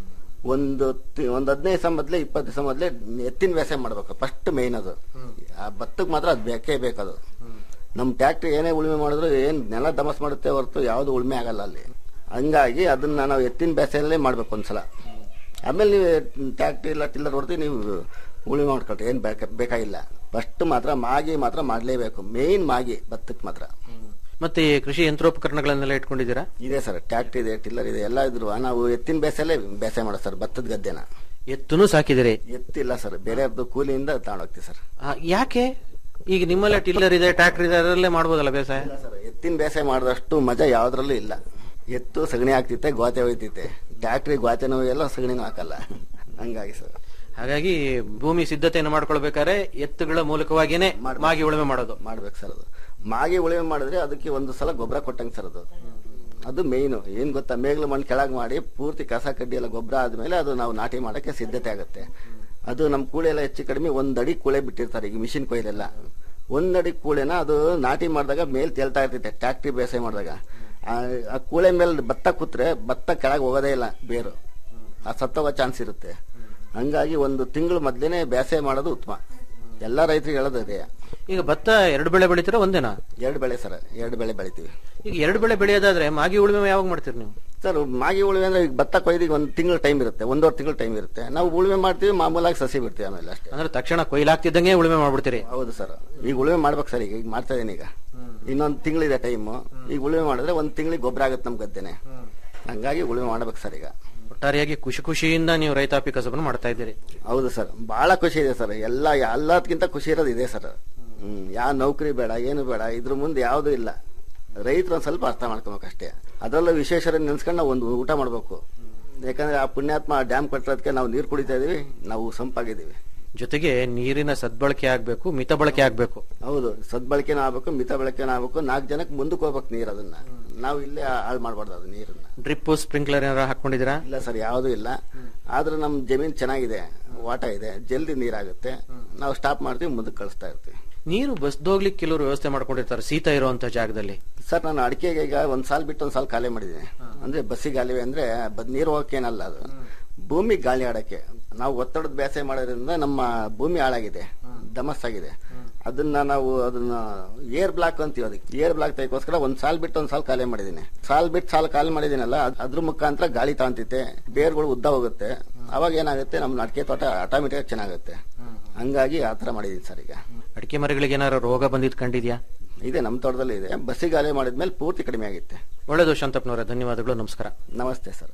ಒಂದು ತಿ- ಒಂದು ಹದಿನೈದು ದಿವಸ ಮೊದಲೇ ಇಪ್ಪತ್ತು ದಿವಸ ಮೊದಲೇ ಎತ್ತಿನ ವ್ಯವಸಾಯ ಮಾಡ್ಬೇಕು ಫಸ್ಟ್ ಮೇನ್ ಅದು ಆ ಭತ್ತಕ್ಕೆ ಮಾತ್ರ ಅದು ಬೇಕೇ ಬೇಕದು ನಮ್ಮ ಟ್ಯಾಕ್ಟ್ರಿ ಏನೇ ಉಳುಮೆ ಮಾಡಿದ್ರು ಏನ್ ನೆಲ ದಮಸ್ ಮಾಡುತ್ತೆ ಹೊರತು ಯಾವುದು ಉಳುಮೆ ಆಗಲ್ಲ ಅಲ್ಲಿ ಹಂಗಾಗಿ ಅದನ್ನ ನಾವು ಎತ್ತಿನ ಬೇಸಾಯಲ್ಲೇ ಮಾಡ್ಬೇಕು ಒಂದ್ಸಲ ಆಮೇಲೆ ನೀವು ಟ್ಯಾಕ್ಟ್ರಿ ಇಲ್ಲ ಟಿಲ್ಲರ್ ಹೊಡೆದು ನೀವು ಉಳುಮೆ ಮಾಡ್ಕೊಳ್ರಿ ಏನ್ ಬೇಕ ಬೇಕಾಗಿಲ್ಲ ಫಸ್ಟ್ ಮಾತ್ರ ಮಾಗಿ ಮಾತ್ರ ಮಾಡ್ಲೇಬೇಕು ಮೇನ್ ಮಾಗಿ ಭತ್ತಕ್ಕೆ ಮಾತ್ರ ಮತ್ತೆ ಈ ಕೃಷಿ ಯಂತ್ರೋಪಕರಣಗಳನ್ನೆಲ್ಲ ಇಟ್ಕೊಂಡಿದ್ದೀರಾ ಇದೆ ಸರ್ ಟ್ಯಾಕ್ಟ್ರಿ ಇದೆ ಟಿಲ್ಲರ್ ಇದೆ ಎಲ್ಲ ಇದ್ರು ನಾವು ಎತ್ತಿನ ಬೇಸಾಯಲ್ಲೇ ಬೇಸಾಯ ಮಾಡೋದು ಸರ್ ಭತ್ತದ ಗದ್ದೆನ ಎತ್ತುನು ಸಾಕಿದಿರಿ ಎತ್ತಿಲ್ಲ ಸರ್ ಬೇರೆಯವ್ರದ್ದು ಕೂಲಿಯಿಂದ ತಗೊಂಡೋಗ್ತೀವಿ ಸರ್ ಆ, ಯಾಕೆ ಈಗ ನಿಮ್ಮಲ್ಲೇ ಟಿಲ್ಲರ್ ಇದೆ ಟ್ರ್ಯಾಕ್ಟರ್ ಇದೆ ಅದರಲ್ಲೇ ಮಾಡ್ಬೋದಲ್ಲ ಬೇಸಾಯ ಎತ್ತಿನ ಬೇಸಾಯ ಮಾಡಿದಷ್ಟು ಮಜಾ ಯಾವ್ದ್ರಲ್ಲೂ ಇಲ್ಲ ಎತ್ತು ಸಗಣಿ ಹಾಕ್ತಿತ್ತೆ ಗೋತೆ ಹೋಯ್ತಿತ್ತೆ ಟ್ಯಾಕ್ಟ್ರಿ ಗೋತೆನೂ ಎಲ್ಲ ಸಗಣಿನೂ ಹಾಕಲ್ಲ ಹಂಗಾಗಿ ಸರ್ ಹಾಗಾಗಿ ಭೂಮಿ ಸಿದ್ಧತೆಯನ್ನು ಮಾಡ್ಕೊಳ್ಬೇಕಾದ್ರೆ ಎತ್ತುಗಳ ಮೂಲಕವಾಗಿಯೇ ಮಾಗಿ ಉಳುಮೆ ಮಾಡೋದು ಮಾಡ್ಬೇಕು ಸರ್ ಅದು ಮಾಗಿ ಉಳುಮೆ ಮಾಡಿದ್ರೆ ಅದಕ್ಕೆ ಒಂದು ಸಲ ಗೊಬ್ಬರ ಕೊಟ್ಟಂಗೆ ಸರ್ ಅದು ಅದು ಮೇಯ್ನು ಏನ್ ಗೊತ್ತಾ ಮೇಗ್ಲು ಮಣ್ಣು ಕೆಳಗೆ ಮಾಡಿ ಪೂರ್ತಿ ಕಸ ಕಡ್ಡಿ ಎಲ್ಲ ಗೊಬ್ಬರ ಆದ್ಮೇಲೆ ಅದು ನಾವು ನಾಟಿ ಮಾಡಕ್ಕೆ ಸಿದ್ಧತೆ ಆಗುತ್ತೆ ಅದು ನಮ್ಮ ಕೂಳೆ ಎಲ್ಲ ಹೆಚ್ಚು ಕಡಿಮೆ ಒಂದ್ ಅಡಿ ಕೂಳೆ ಬಿಟ್ಟಿರ್ತಾರೆ ಈಗ ಮಿಷಿನ್ ಕೊಯ್ಲೆಲ್ಲ ಒಂದ್ ಅಡಿ ಕೂಳೆನ ಅದು ನಾಟಿ ಮಾಡಿದಾಗ ಮೇಲ್ ತೇಲ್ತಾ ಇರ್ತೈತೆ ಟ್ಯಾಕ್ಟ್ರಿ ಬೇಸಾಯ ಮಾಡಿದಾಗ ಆ- ಆ ಕೂಳೆ ಮೇಲೆ ಭತ್ತ ಕೂತ್ರೆ ಭತ್ತ ಕೆಳಗೆ ಹೋಗೋದೇ ಇಲ್ಲ ಬೇರು ಆ ಸತ್ತೋಗೋ ಚಾನ್ಸ್ ಇರುತ್ತೆ ಹಂಗಾಗಿ ಒಂದು ತಿಂಗಳು ಮೊದ್ಲೇನೆ ಬೇಸಾಯ ಮಾಡೋದು ಉತ್ತಮ ಎಲ್ಲಾ ರೈತರಿಗೆ ಹೇಳೋದು ಅದೇ ಈಗ ಭತ್ತ ಎರಡು ಬೆಳೆ ಬೆಳಿತೀರಾ ಒಂದೇನಾ ಎರಡು ಬೆಳೆ ಸರ್ ಎರಡು ಬೆಳೆ ಬೆಳಿತೀವಿ ಈಗ ಎರಡು ಬೆಳೆ ಬೆಳೆಯೋದಾದ್ರೆ ಮಾಗಿ ಉಳುಮೆ ಯಾವಾಗ ಮಾಡ್ತೀರಿ ನೀವು ಸರ್ ಮಾಗಿ ಉಳುಮೆ ಅಂದ್ರೆ ಈಗ ಭತ್ತ ಕೊಯ್ದಿಗೆ ಒಂದು ತಿಂಗಳ ಟೈಮ್ ಇರುತ್ತೆ ಒಂದೂವರೆ ತಿಂಗಳ ಟೈಮ್ ಇರುತ್ತೆ ನಾವು ಉಳುಮೆ ಮಾಡ್ತೀವಿ ಮಾಮೂಲಾಗಿ ಸಸಿ ಬಿಡ್ತೀವಿ ಆಮೇಲೆ ಅಷ್ಟೇ ಅಂದ್ರೆ ತಕ್ಷಣ ಕೊಯ್ಲಾಗ್ತಿದ್ದಂಗೆ ಉಳುಮೆ ಮಾಡ್ಬಿಡ್ತೀರಿ ಹೌದು ಸರ್ ಈಗ ಉಳುಮೆ ಮಾಡ್ಬೇಕು ಸರ್ ಈಗ ಈಗ ಮಾಡ್ತಾ ಇದೀನಿ ಈಗ ಇನ್ನೊಂದು ತಿಂಗಳಿದೆ ಟೈಮು ಈಗ ಉಳುಮೆ ಮಾಡಿದ್ರೆ ಒಂದ್ ತಿಂಗಳಿಗೆ ಗೊಬ್ಬರ ಆಗುತ್ತೆ ನಮ್ ಗದ್ದೆನೆ ಹಂಗಾಗಿ ಉಳುಮೆ ಮಾಡ್ಬೇಕು ಸರ್ ಈಗ ಒಟ್ಟಾರೆಯಾಗಿ ಖುಷಿ ಖುಷಿಯಿಂದ ನೀವು ರೈತಾಪಿ ಕಸಬನ್ನು ಮಾಡ್ತಾ ಇದ್ದೀರಿ ಹೌದು ಸರ್ ಬಹಳ ಖುಷಿ ಇದೆ ಸರ್ ಎಲ್ಲ ಎಲ್ಲದಕ್ಕಿಂತ ಖುಷಿ ಇರೋದು ಇದೆ ಸರ್ ಹ್ಮ್ ಯಾವ ನೌಕರಿ ಬೇಡ ಏನು ಬೇಡ ಇದ್ರ ಮುಂದೆ ಯಾವ್ದು ಇಲ್ಲ ರೈತರು ಒಂದ್ ಸ್ವಲ್ಪ ಅರ್ಥ ಮಾಡ್ಕೋಬೇಕು ಅಷ್ಟೇ ಅದರಲ್ಲೂ ವಿಶೇಷರ ನೆನ್ಸ್ಕೊಂಡು ನಾವು ಒಂದು ಊಟ ಮಾಡ್ಬೇಕು ಯಾಕಂದ್ರೆ ಆ ಪುಣ್ಯಾತ್ಮ ಡ್ಯಾಮ್ ಕಟ್ಟಿರೋದಕ್ಕೆ ನಾವು ನೀರು ಕುಡಿತಾ ಇದೀವಿ ನಾವು ಸಂಪಾಗಿದ್ದೀವಿ ಜೊತೆಗೆ ನೀರಿನ ಸದ್ಬಳಕೆ ಆಗ್ಬೇಕು ಮಿತ ಬಳಕೆ ಆಗ್ಬೇಕು ಹೌದು ಸದ್ಬಳಕೆನೂ ಆಗ್ಬೇಕು ಮಿತ ಬಳಕೆನೂ ಆಗ್ಬೇಕು ನಾಲ್ಕು ಜನಕ್ಕೆ ಮುಂದಕ್ಕೆ ಹೋಗ್ಬೇಕು ನೀರು ಅದನ್ನ ನಾವು ಇಲ್ಲೇ ಹಾಳು ಮಾಡ್ಬಾರ್ದು ಅದು ನೀರನ್ನ ಡ್ರಿಪ್ ಸ್ಪ್ರಿಂಕ್ಲರ್ ಏನಾರ ಹಾಕೊಂಡಿದ್ದೀರಾ ಇಲ್ಲ ಸರ್ ಯಾವುದೂ ಇಲ್ಲ ಆದ್ರೆ ನಮ್ ಜಮೀನ್ ಚೆನ್ನಾಗಿದೆ ವಾಟ ಇದೆ ಜಲ್ದಿ ನೀರಾಗುತ್ತೆ ನಾವು ಸ್ಟಾಪ್ ಮಾಡ್ತೀವಿ ಮುಂದಕ್ಕೆ ಕಳಿಸ್ತಾ ಇರ್ತೀವಿ ನೀರು ಬಸ್ದೋಗ್ಲಿಕ್ಕೆ ಕೆಲವರು ವ್ಯವಸ್ಥೆ ಮಾಡ್ಕೊಂಡಿರ್ತಾರೆ ಶೀತ ಇರುವಂತ ಜಾಗದಲ್ಲಿ ಸರ್ ನಾನು ಅಡಿಕೆಗೆ ಈಗ ಒಂದ್ ಸಾಲ್ ಬಿಟ್ಟು ಒಂದ್ ಸಾಲ್ ಖಾಲಿ ಮಾಡಿದ್ದೀನಿ ಅಂದ್ರೆ ಬಸ್ಸಿಗೆ ಗಾಲಿ ಅಂದ್ರೆ ಬದ್ ನೀರು ಹೋಗಕ್ಕೇನಲ್ಲ ಅದು ಭೂಮಿ ಗಾಳಿ ಆಡಕ್ಕೆ ನಾವು ಒತ್ತಡದ ಬೇಸಾಯ ಮಾಡೋದ್ರಿಂದ ನಮ್ಮ ಭೂಮಿ ಹಾಳಾಗಿದೆ ದಮಸ್ ಆಗಿದೆ ಅದನ್ನ ನಾವು ಅದನ್ನ ಏರ್ ಬ್ಲಾಕ್ ಅಂತೀವಿ ಅದಕ್ಕೆ ಏರ್ ಬ್ಲಾಕ್ ತೆಗೋಸ್ಕರ ಒಂದ್ ಸಾಲ್ ಬಿಟ್ಟು ಒಂದ್ ಸಾಲ್ ಖಾಲಿ ಮಾಡಿದ್ದೀನಿ ಸಾಲ್ ಬಿಟ್ಟು ಸಾಲ್ ಖಾಲಿ ಮಾಡಿದ್ದೀನಲ್ಲ ಅದ್- ಅದ್ರ ಮುಖಾಂತರ ಗಾಳಿ ತಾಂತೈತೆ ಬೇರ್ಗಳು ಉದ್ದ ಹೋಗುತ್ತೆ ಅವಾಗ ಏನಾಗುತ್ತೆ ನಮ್ಮ ಅಡಿಕೆ ತೋಟ ಆಟೋಮೆಟಿಕ್ ಚೆನ್ನಾಗುತ್ತೆ ಹಂಗಾಗಿ ಆ ತರ ಮಾಡಿದೀನಿ ಸರ್ ಈಗ ಅಡಿಕೆ ಮರಗಳಿಗೆ ಏನಾರ ರೋಗ ಬಂದಿದ್ ಕಂಡಿದ್ಯಾ ಇದೆ ನಮ್ಮ ತೋಟದಲ್ಲಿ ಇದೆ ಬಸ್ಸಿಗೆ ಗಾಲಿ ಮಾಡಿದ್ಮೇಲೆ ಪೂರ್ತಿ ಕಡಿಮೆ ಆಗಿತ್ತೆ ಒಳ್ಳೆಯದು ಶಾಂತಪ್ಪನವರ ಧನ್ಯವಾದಗಳು ನಮಸ್ಕಾರ ನಮಸ್ತೆ ಸರ್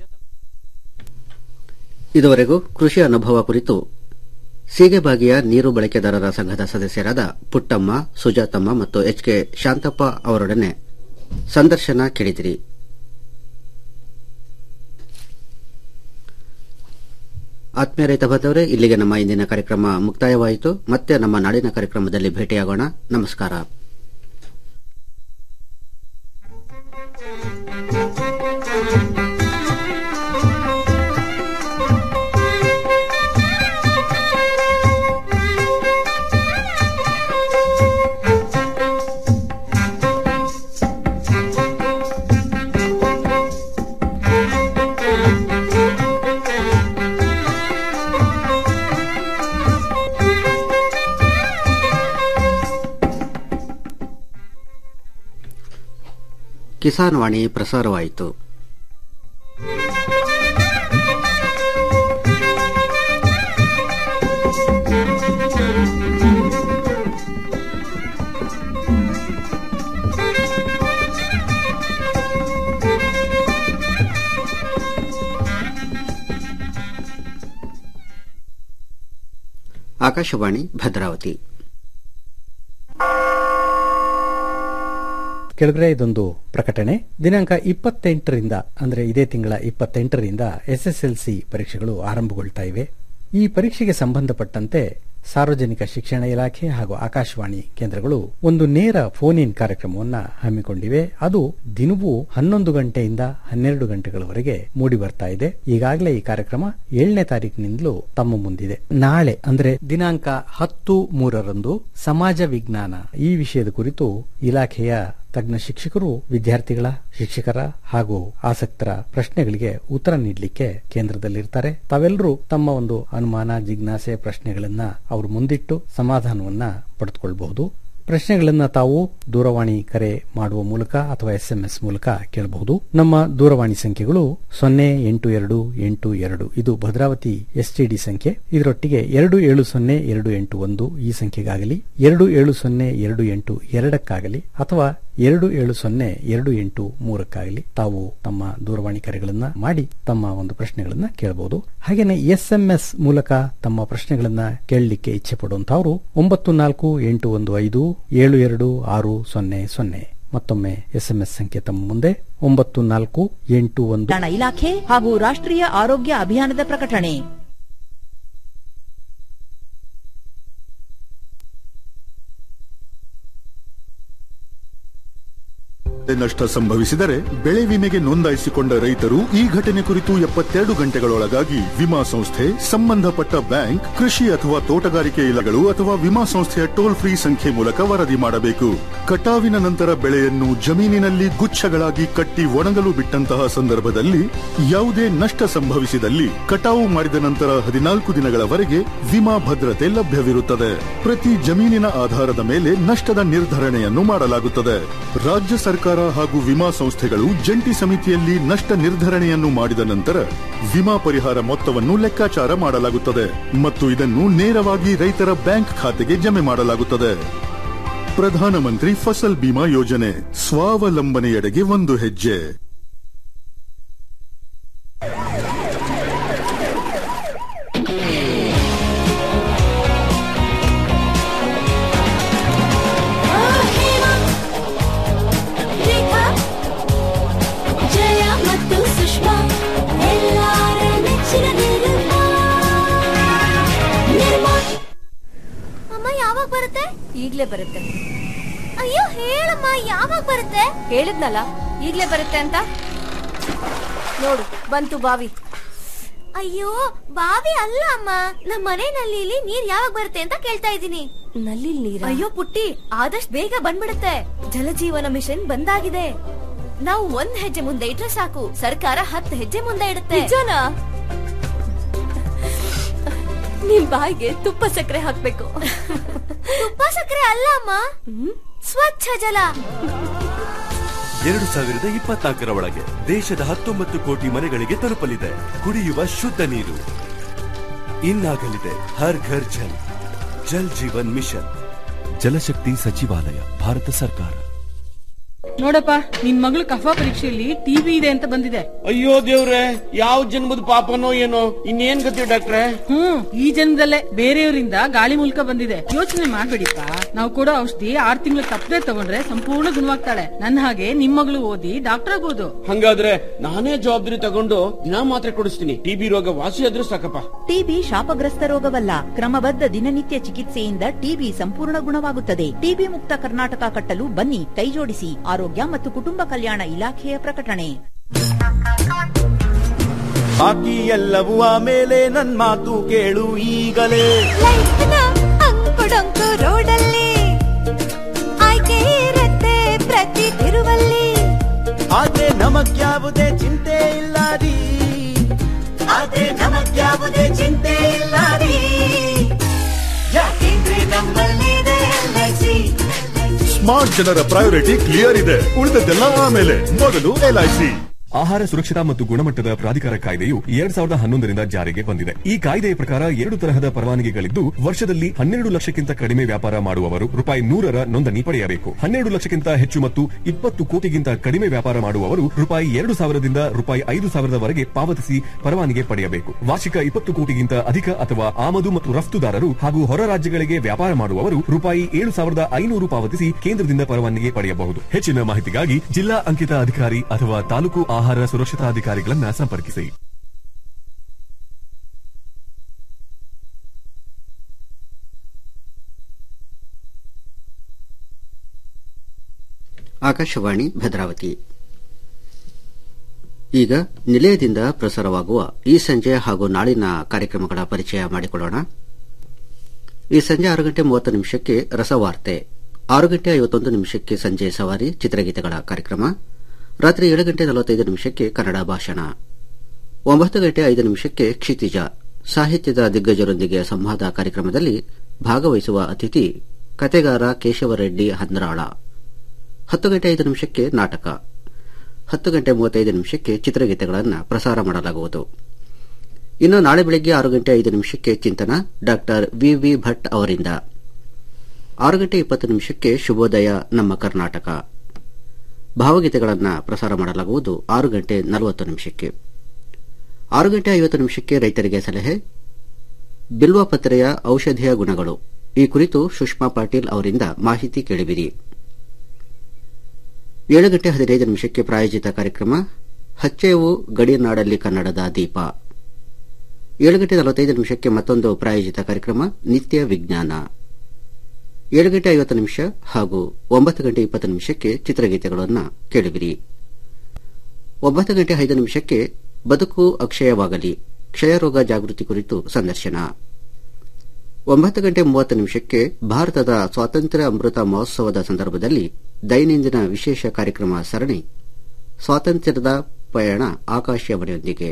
ಇದುವರೆಗೂ ಕೃಷಿ ಅನುಭವ ಕುರಿತು ಸೀಗೆಬಾಗಿಯ ನೀರು ಬಳಕೆದಾರರ ಸಂಘದ ಸದಸ್ಯರಾದ ಪುಟ್ಟಮ್ಮ ಸುಜಾತಮ್ಮ ಮತ್ತು ಎಚ್ ಕೆ ಶಾಂತಪ್ಪ ಅವರೊಡನೆ ಸಂದರ್ಶನ ಕೇಳಿದಿರಿ ಆತ್ಮೀಯ ರೈತ ಬಾಂಧವರೇ ಇಲ್ಲಿಗೆ ನಮ್ಮ ಇಂದಿನ ಕಾರ್ಯಕ್ರಮ ಮುಕ್ತಾಯವಾಯಿತು ಮತ್ತೆ ನಮ್ಮ ನಾಡಿನ ಕಾರ್ಯಕ್ರಮದಲ್ಲಿ ಭೇಟಿಯಾಗೋಣ ನಮಸ್ಕಾರ ಕಿಸಾನ್ ವಾಣಿ ಪ್ರಸಾರವಾಯಿತು ಆಕಾಶವಾಣಿ ಭದ್ರಾವತಿ ಕೆಳಗಡೆ ಇದೊಂದು ಪ್ರಕಟಣೆ ದಿನಾಂಕ ಇಪ್ಪತ್ತೆಂಟರಿಂದ ಅಂದ್ರೆ ಇದೇ ತಿಂಗಳ ಇಪ್ಪತ್ತೆಂಟರಿಂದ ಎಸ್ಎಸ್ಎಲ್ಸಿ ಪರೀಕ್ಷೆಗಳು ಆರಂಭಗೊಳ್ತಾ ಇವೆ ಈ ಪರೀಕ್ಷೆಗೆ ಸಂಬಂಧಪಟ್ಟಂತೆ ಸಾರ್ವಜನಿಕ ಶಿಕ್ಷಣ ಇಲಾಖೆ ಹಾಗೂ ಆಕಾಶವಾಣಿ ಕೇಂದ್ರಗಳು ಒಂದು ನೇರ ಫೋನ್ ಇನ್ ಕಾರ್ಯಕ್ರಮವನ್ನ ಹಮ್ಮಿಕೊಂಡಿವೆ ಅದು ದಿನವೂ ಹನ್ನೊಂದು ಗಂಟೆಯಿಂದ ಹನ್ನೆರಡು ಗಂಟೆಗಳವರೆಗೆ ಮೂಡಿ ಬರ್ತಾ ಇದೆ ಈಗಾಗಲೇ ಈ ಕಾರ್ಯಕ್ರಮ ಏಳನೇ ತಾರೀಕಿನಿಂದಲೂ ತಮ್ಮ ಮುಂದಿದೆ ನಾಳೆ ಅಂದ್ರೆ ದಿನಾಂಕ ಹತ್ತು ಮೂರರಂದು ಸಮಾಜ ವಿಜ್ಞಾನ ಈ ವಿಷಯದ ಕುರಿತು ಇಲಾಖೆಯ ತಜ್ಞ ಶಿಕ್ಷಕರು ವಿದ್ಯಾರ್ಥಿಗಳ ಶಿಕ್ಷಕರ ಹಾಗೂ ಆಸಕ್ತರ ಪ್ರಶ್ನೆಗಳಿಗೆ ಉತ್ತರ ನೀಡಲಿಕ್ಕೆ ಕೇಂದ್ರದಲ್ಲಿರ್ತಾರೆ ತಾವೆಲ್ಲರೂ ತಮ್ಮ ಒಂದು ಅನುಮಾನ ಜಿಜ್ಞಾಸೆ ಪ್ರಶ್ನೆಗಳನ್ನ ಅವರು ಮುಂದಿಟ್ಟು ಸಮಾಧಾನವನ್ನ ಪಡೆದುಕೊಳ್ಳಬಹುದು ಪ್ರಶ್ನೆಗಳನ್ನ ತಾವು ದೂರವಾಣಿ ಕರೆ ಮಾಡುವ ಮೂಲಕ ಅಥವಾ ಎಸ್ಎಂಎಸ್ ಮೂಲಕ ಕೇಳಬಹುದು ನಮ್ಮ ದೂರವಾಣಿ ಸಂಖ್ಯೆಗಳು ಸೊನ್ನೆ ಎಂಟು ಎರಡು ಎಂಟು ಎರಡು ಇದು ಭದ್ರಾವತಿ ಎಸ್ಟಿಡಿ ಸಂಖ್ಯೆ ಇದರೊಟ್ಟಿಗೆ ಎರಡು ಏಳು ಸೊನ್ನೆ ಎರಡು ಎಂಟು ಒಂದು ಈ ಸಂಖ್ಯೆಗಾಗಲಿ ಎರಡು ಏಳು ಸೊನ್ನೆ ಎರಡು ಎಂಟು ಎರಡಕ್ಕಾಗಲಿ ಅಥವಾ ಎರಡು ಏಳು ಸೊನ್ನೆ ಎರಡು ಎಂಟು ಮೂರಕ್ಕಾಗಲಿ ತಾವು ತಮ್ಮ ದೂರವಾಣಿ ಕರೆಗಳನ್ನ ಮಾಡಿ ತಮ್ಮ ಒಂದು ಪ್ರಶ್ನೆಗಳನ್ನ ಕೇಳಬಹುದು ಹಾಗೇನೆ ಎಸ್ಎಂಎಸ್ ಮೂಲಕ ತಮ್ಮ ಪ್ರಶ್ನೆಗಳನ್ನ ಕೇಳಲಿಕ್ಕೆ ಇಚ್ಛೆ ಪಡುವಂತವರು ಒಂಬತ್ತು ನಾಲ್ಕು ಎಂಟು ಒಂದು ಐದು ಏಳು ಎರಡು ಆರು ಸೊನ್ನೆ ಸೊನ್ನೆ ಮತ್ತೊಮ್ಮೆ ಎಸ್ಎಂಎಸ್ ಸಂಖ್ಯೆ ತಮ್ಮ ಮುಂದೆ ಒಂಬತ್ತು ನಾಲ್ಕು ಎಂಟು ಒಂದು ಕಲ್ಯಾಣ ಇಲಾಖೆ ಹಾಗೂ ರಾಷ್ಟ್ರೀಯ ಆರೋಗ್ಯ ಅಭಿಯಾನದ ಪ್ರಕಟಣೆ ನಷ್ಟ ಸಂಭವಿಸಿದರೆ ಬೆಳೆ ವಿಮೆಗೆ ನೋಂದಾಯಿಸಿಕೊಂಡ ರೈತರು ಈ ಘಟನೆ ಕುರಿತು ಎಪ್ಪತ್ತೆರಡು ಗಂಟೆಗಳೊಳಗಾಗಿ ವಿಮಾ ಸಂಸ್ಥೆ ಸಂಬಂಧಪಟ್ಟ ಬ್ಯಾಂಕ್ ಕೃಷಿ ಅಥವಾ ತೋಟಗಾರಿಕೆ ಇಲಾಖೆಗಳು ಅಥವಾ ವಿಮಾ ಸಂಸ್ಥೆಯ ಟೋಲ್ ಫ್ರೀ ಸಂಖ್ಯೆ ಮೂಲಕ ವರದಿ ಮಾಡಬೇಕು ಕಟಾವಿನ ನಂತರ ಬೆಳೆಯನ್ನು ಜಮೀನಿನಲ್ಲಿ ಗುಚ್ಛಗಳಾಗಿ ಕಟ್ಟಿ ಒಣಗಲು ಬಿಟ್ಟಂತಹ ಸಂದರ್ಭದಲ್ಲಿ ಯಾವುದೇ ನಷ್ಟ ಸಂಭವಿಸಿದಲ್ಲಿ ಕಟಾವು ಮಾಡಿದ ನಂತರ ಹದಿನಾಲ್ಕು ದಿನಗಳವರೆಗೆ ವಿಮಾ ಭದ್ರತೆ ಲಭ್ಯವಿರುತ್ತದೆ ಪ್ರತಿ ಜಮೀನಿನ ಆಧಾರದ ಮೇಲೆ ನಷ್ಟದ ನಿರ್ಧರಣೆಯನ್ನು ಮಾಡಲಾಗುತ್ತದೆ ರಾಜ್ಯ ಸರ್ಕಾರ ಹಾಗೂ ವಿಮಾ ಸಂಸ್ಥೆಗಳು ಜಂಟಿ ಸಮಿತಿಯಲ್ಲಿ ನಷ್ಟ ನಿರ್ಧರಣೆಯನ್ನು ಮಾಡಿದ ನಂತರ ವಿಮಾ ಪರಿಹಾರ ಮೊತ್ತವನ್ನು ಲೆಕ್ಕಾಚಾರ ಮಾಡಲಾಗುತ್ತದೆ ಮತ್ತು ಇದನ್ನು ನೇರವಾಗಿ ರೈತರ ಬ್ಯಾಂಕ್ ಖಾತೆಗೆ ಜಮೆ ಮಾಡಲಾಗುತ್ತದೆ ಪ್ರಧಾನಮಂತ್ರಿ ಫಸಲ್ ಬಿಮಾ ಯೋಜನೆ ಸ್ವಾವಲಂಬನೆಯೆಡೆಗೆ ಒಂದು ಹೆಜ್ಜೆ ರೇಖಾ ಜಯ ಮತ್ತು ಸುಷ್ಮಾ ಎಲ್ಲಾರ ನೆಚ್ಚಿನ ನಿರ್ಮಾ ನಿರ್ಮಾ ಅಮ್ಮ ಯಾವಾಗ ಬರುತ್ತೆ ಈಗ್ಲೇ ಬರುತ್ತೆ ಅಯ್ಯೋ ಹೇಳಮ್ಮ ಯಾವಾಗ ಬರುತ್ತೆ ಹೇಳಿದ್ನಲ್ಲ ಈಗ್ಲೇ ಬರುತ್ತೆ ಅಂತ ನೋಡು ಬಂತು ಬಾವಿ ಅಯ್ಯೋ ಬಾವಿ ಅಲ್ಲ ಅಮ್ಮ ನಮ್ಮ ಮನೆ ನಲ್ಲಿಲಿ ನೀರ್ ಯಾವಾಗ ಬರುತ್ತೆ ಅಂತ ಕೇಳ್ತಾ ಇದ್ದೀನಿ ನಲ್ಲಿ ನೀರ ಅಯ್ಯೋ ಪುಟ್ಟಿ ಆದಷ್ಟು ಬೇಗ ಬಂದ್ಬಿಡುತ್ತೆ ಜಲಜೀವನ ಮಿಷನ್ ಬಂದಾಗಿದೆ ನಾವು ಒಂದ್ ಹೆಜ್ಜೆ ಮುಂದೆ ಇಟ್ರೆ ಸಾಕು ಸರ್ಕಾರ ಹತ್ತು ಹೆಜ್ಜೆ ಮುಂದೆ ಇಡುತ್ತೆ ನಿಜನಾ ನಿಮ್ ಬಾಯಿಗೆ ತುಪ್ಪ ಸಕ್ಕರೆ ಹಾಕ್ಬೇಕು ತುಪ್ಪ ಸಕ್ಕರೆ ಅಲ್ಲ ಅಮ್ಮ ಸ್ವಚ್ಛ ಜಲ ಎರಡು ಸಾವಿರದ ಇಪ್ಪತ್ನಾಲ್ಕರ ಒಳಗೆ ದೇಶದ ಹತ್ತೊಂಬತ್ತು ಕೋಟಿ ಮನೆಗಳಿಗೆ ತಲುಪಲಿದೆ ಕುಡಿಯುವ ಶುದ್ಧ ನೀರು ಇನ್ನಾಗಲಿದೆ ಹರ್ ಘರ್ ಜಲ್ ಜಲ್ ಜೀವನ್ ಮಿಷನ್ ಜಲಶಕ್ತಿ ಸಚಿವಾಲಯ ಭಾರತ ಸರ್ಕಾರ ನೋಡಪ್ಪ ನಿನ್ ಮಗಳು ಕಫ ಪರೀಕ್ಷೆಯಲ್ಲಿ ಟಿವಿ ಇದೆ ಅಂತ ಬಂದಿದೆ ಅಯ್ಯೋ ದೇವ್ರೆ ಯಾವ ಜನ್ಮದ ಪಾಪನೋ ಏನೋ ಇನ್ನೇನ್ ಗತಿ ಡಾಕ್ಟ್ರೆ ಹ್ಮ್ ಈ ಜನ್ಮದಲ್ಲೇ ಬೇರೆಯವರಿಂದ ಗಾಳಿ ಮೂಲಕ ಬಂದಿದೆ ಯೋಚನೆ ಮಾಡ್ಬೇಡಿಪ್ಪ ನಾವು ಕೊಡೋ ಔಷಧಿ ಆರ್ ತಿಂಗಳು ತಪ್ಪದೆ ತಗೊಂಡ್ರೆ ಸಂಪೂರ್ಣ ಗುಣವಾಗ್ತಾಳೆ ನನ್ನ ಹಾಗೆ ನಿಮ್ ಮಗಳು ಓದಿ ಡಾಕ್ಟರ್ ಆಗ್ಬೋದು ಹಂಗಾದ್ರೆ ನಾನೇ ಜವಾಬ್ದಾರಿ ತಗೊಂಡು ದಿನಾ ಮಾತ್ರೆ ಕೊಡಿಸ್ತೀನಿ ಟಿಬಿ ರೋಗ ವಾಸಿ ಆದ್ರೂ ಸಾಕಪ್ಪ ಟಿಬಿ ಶಾಪಗ್ರಸ್ತ ರೋಗವಲ್ಲ ಕ್ರಮಬದ್ಧ ದಿನನಿತ್ಯ ಚಿಕಿತ್ಸೆಯಿಂದ ಟಿಬಿ ಸಂಪೂರ್ಣ ಗುಣವಾಗುತ್ತದೆ ಟಿಬಿ ಮುಕ್ತ ಕರ್ನಾಟಕ ಕಟ್ಟಲು ಬನ್ನಿ ಕೈಜೋಡಿಸಿ ಆರೋಗ್ಯ ಮತ್ತು ಕುಟುಂಬ ಕಲ್ಯಾಣ ಇಲಾಖೆಯ ಪ್ರಕಟಣೆ ಬಾಕಿ ಎಲ್ಲವೂ ಆಮೇಲೆ ನನ್ ಮಾತು ಕೇಳು ಈಗಲೇ ಲೈಫ್ನ ಅಂಕುಡೊಂಕು ರೋಡಲ್ಲಿ ಆಯ್ಕೆ ಇರತ್ತೆ ಪ್ರತಿ ತಿರುವಲ್ಲಿ ಆದ್ರೆ ನಮಗ್ಯಾವುದೇ ಚಿಂತೆ ಇಲ್ಲ ರೀ ಆದ್ರೆ ನಮಗ್ಯಾವುದೇ ಚಿಂತೆ ಇಲ್ಲ ರೀ ಯಾಕೆಂದ್ರೆ ನಮ್ಮಲ್ಲಿದೆ LIC. ಸ್ಮಾರ್ಟ್ ಜನರ ಪ್ರಯಾರಿಟಿ ಕ್ಲಿಯರ್ ಇದೆ ಉಳಿದದ್ದೆಲ್ಲ ಆಮೇಲೆ ಮೊದಲು ಎಲ್ಐಸಿ ಆಹಾರ ಸುರಕ್ಷತಾ ಮತ್ತು ಗುಣಮಟ್ಟದ ಪ್ರಾಧಿಕಾರ ಕಾಯ್ದೆಯು ಎರಡ್ ಸಾವಿರದ ಹನ್ನೊಂದರಿಂದ ಜಾರಿಗೆ ಬಂದಿದೆ ಈ ಕಾಯ್ದೆಯ ಪ್ರಕಾರ ಎರಡು ತರಹದ ಪರವಾನಗಿಗಳಿದ್ದು ವರ್ಷದಲ್ಲಿ ಹನ್ನೆರಡು ಲಕ್ಷಕ್ಕಿಂತ ಕಡಿಮೆ ವ್ಯಾಪಾರ ಮಾಡುವವರು ರೂಪಾಯಿ ನೂರರ ನೋಂದಣಿ ಪಡೆಯಬೇಕು ಹನ್ನೆರಡು ಲಕ್ಷಕ್ಕಿಂತ ಹೆಚ್ಚು ಮತ್ತು ಇಪ್ಪತ್ತು ಕೋಟಿಗಿಂತ ಕಡಿಮೆ ವ್ಯಾಪಾರ ಮಾಡುವವರು ರೂಪಾಯಿ ಎರಡು ಸಾವಿರದಿಂದ ರೂಪಾಯಿ ಐದು ಸಾವಿರದವರೆಗೆ ಪಾವತಿಸಿ ಪರವಾನಗಿ ಪಡೆಯಬೇಕು ವಾರ್ಷಿಕ ಇಪ್ಪತ್ತು ಕೋಟಿಗಿಂತ ಅಧಿಕ ಅಥವಾ ಆಮದು ಮತ್ತು ರಫ್ತುದಾರರು ಹಾಗೂ ಹೊರ ರಾಜ್ಯಗಳಿಗೆ ವ್ಯಾಪಾರ ಮಾಡುವವರು ರೂಪಾಯಿ ಏಳು ಸಾವಿರದ ಐನೂರು ಪಾವತಿಸಿ ಕೇಂದ್ರದಿಂದ ಪರವಾನಗಿ ಪಡೆಯಬಹುದು ಹೆಚ್ಚಿನ ಮಾಹಿತಿಗಾಗಿ ಜಿಲ್ಲಾ ಅಂಕಿತ ಅಧಿಕಾರಿ ಅಥವಾ ತಾಲೂಕು ಆಹಾರ ಸುರಕ್ಷತಾ ಅಧಿಕಾರಿಗಳನ್ನ ಸಂಪರ್ಕಿಸಿ ಆಕಾಶವಾಣಿ ಭದ್ರಾವತಿ ಈಗ ನಿಲಯದಿಂದ ಪ್ರಸಾರವಾಗುವ ಈ ಸಂಜೆ ಹಾಗೂ ನಾಳಿನ ಕಾರ್ಯಕ್ರಮಗಳ ಪರಿಚಯ ಮಾಡಿಕೊಳ್ಳೋಣ ಈ ಸಂಜೆ ಆರು ಗಂಟೆ ಮೂವತ್ತು ನಿಮಿಷಕ್ಕೆ ರಸವಾರ್ತೆ ಆರು ಗಂಟೆ ಐವತ್ತೊಂದು ನಿಮಿಷಕ್ಕೆ ಸಂಜೆ ಸವಾರಿ ಚಿತ್ರಗೀತೆಗಳ ಕಾರ್ಯಕ್ರಮ ರಾತ್ರಿ ಏಳು ಗಂಟೆ ನಲವತ್ತೈದು ನಿಮಿಷಕ್ಕೆ ಕನ್ನಡ ಭಾಷಣ ಒಂಬತ್ತು ಗಂಟೆ ಐದು ನಿಮಿಷಕ್ಕೆ ಕ್ಷಿತಿಜ ಸಾಹಿತ್ಯದ ದಿಗ್ಗಜರೊಂದಿಗೆ ಸಂವಾದ ಕಾರ್ಯಕ್ರಮದಲ್ಲಿ ಭಾಗವಹಿಸುವ ಅತಿಥಿ ಕತೆಗಾರ ಕೇಶವರೆಡ್ಡಿ ಹಂದ್ರಾಳ ಹತ್ತು ಗಂಟೆ ಐದು ನಿಮಿಷಕ್ಕೆ ನಾಟಕ ಹತ್ತು ಗಂಟೆ ಮೂವತ್ತೈದು ನಿಮಿಷಕ್ಕೆ ಚಿತ್ರಗೀತೆಗಳನ್ನು ಪ್ರಸಾರ ಮಾಡಲಾಗುವುದು ಇನ್ನು ನಾಳೆ ಬೆಳಗ್ಗೆ ಆರು ಗಂಟೆ ಐದು ನಿಮಿಷಕ್ಕೆ ಚಿಂತನ ಡಾಕ್ಟರ್ ವಿವಿ ಭಟ್ ಅವರಿಂದ ಆರು ಗಂಟೆ ಇಪ್ಪತ್ತು ನಿಮಿಷಕ್ಕೆ ಶುಭೋದಯ ನಮ್ಮ ಕರ್ನಾಟಕ ಭಾವಗೀತೆಗಳನ್ನು ಪ್ರಸಾರ ಮಾಡಲಾಗುವುದು ಆರು ಗಂಟೆ ನಲವತ್ತು ನಿಮಿಷಕ್ಕೆ ಆರು ಗಂಟೆ ಐವತ್ತು ನಿಮಿಷಕ್ಕೆ ರೈತರಿಗೆ ಸಲಹೆ ಬಿಲ್ವಪತ್ರೆಯ ಔಷಧೀಯ ಗುಣಗಳು ಈ ಕುರಿತು ಸುಷ್ಮಾ ಪಾಟೀಲ್ ಅವರಿಂದ ಮಾಹಿತಿ ಕೇಳಿಬಿರಿ ಏಳು ಗಂಟೆ ಹದಿನೈದು ನಿಮಿಷಕ್ಕೆ ಪ್ರಾಯೋಜಿತ ಕಾರ್ಯಕ್ರಮ ಹಚ್ಚೇವು ಗಡಿನಾಡಲ್ಲಿ ಕನ್ನಡದ ದೀಪ ಏಳು ಗಂಟೆ ನಲವತ್ತೈದು ನಿಮಿಷಕ್ಕೆ ಮತ್ತೊಂದು ಪ್ರಾಯೋಜಿತ ಕಾರ್ಯಕ್ರಮ ನಿತ್ಯ ವಿಜ್ಞಾನ ಏಳು ಗಂಟೆ ಐವತ್ತು ನಿಮಿಷ ಹಾಗೂ ಒಂಬತ್ತು ಗಂಟೆ ಇಪ್ಪತ್ತು ನಿಮಿಷಕ್ಕೆ ಚಿತ್ರಗೀತೆಗಳನ್ನು ಕೇಳಿಬಿರಿ ಒಂಬತ್ತು ಗಂಟೆ ಐದು ನಿಮಿಷಕ್ಕೆ ಬದುಕು ಅಕ್ಷಯವಾಗಲಿ ಕ್ಷಯರೋಗ ಜಾಗೃತಿ ಕುರಿತು ಸಂದರ್ಶನ ಒಂಬತ್ತು ಗಂಟೆ ಮೂವತ್ತು ನಿಮಿಷಕ್ಕೆ ಭಾರತದ ಸ್ವಾತಂತ್ರ್ಯ ಅಮೃತ ಮಹೋತ್ಸವದ ಸಂದರ್ಭದಲ್ಲಿ ದೈನಂದಿನ ವಿಶೇಷ ಕಾರ್ಯಕ್ರಮ ಸರಣಿ ಸ್ವಾತಂತ್ರ್ಯದ ಪಯಣ ಆಕಾಶವಾಣಿಯೊಂದಿಗೆ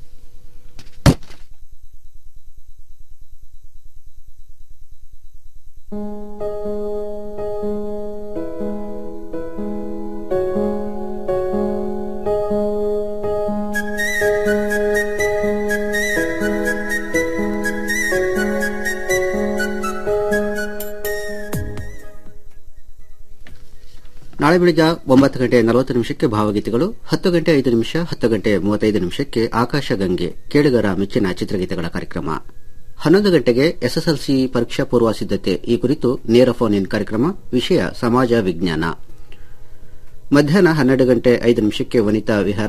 ನಾಳೆ ಬೆಳಿಗ್ಗೆ ಒಂಬತ್ತು ಗಂಟೆ ನಲವತ್ತು ನಿಮಿಷಕ್ಕೆ ಭಾವಗೀತೆಗಳು ಹತ್ತು ಗಂಟೆ ಐದು ನಿಮಿಷ ಹತ್ತು ಗಂಟೆ ಮೂವತ್ತೈದು ನಿಮಿಷಕ್ಕೆ ಆಕಾಶಗಂಗೆ ಕೇಳುಗರ ಮೆಚ್ಚಿನ ಚಿತ್ರಗೀತೆಗಳ ಕಾರ್ಯಕ್ರಮ ಹನ್ನೊಂದು ಗಂಟೆಗೆ ಎಸ್ಎಸ್ಎಲ್ಸಿ ಪರೀಕ್ಷಾ ಪೂರ್ವ ಸಿದ್ದತೆ ಈ ಕುರಿತು ನೇರ ಫೋನ್ ಇನ್ ಕಾರ್ಯಕ್ರಮ ವಿಷಯ ಸಮಾಜ ವಿಜ್ಞಾನ ಮಧ್ಯಾಹ್ನ ಹನ್ನೆರಡು ಗಂಟೆ ಐದು ನಿಮಿಷಕ್ಕೆ ವನಿತಾ ವಿಹಾರ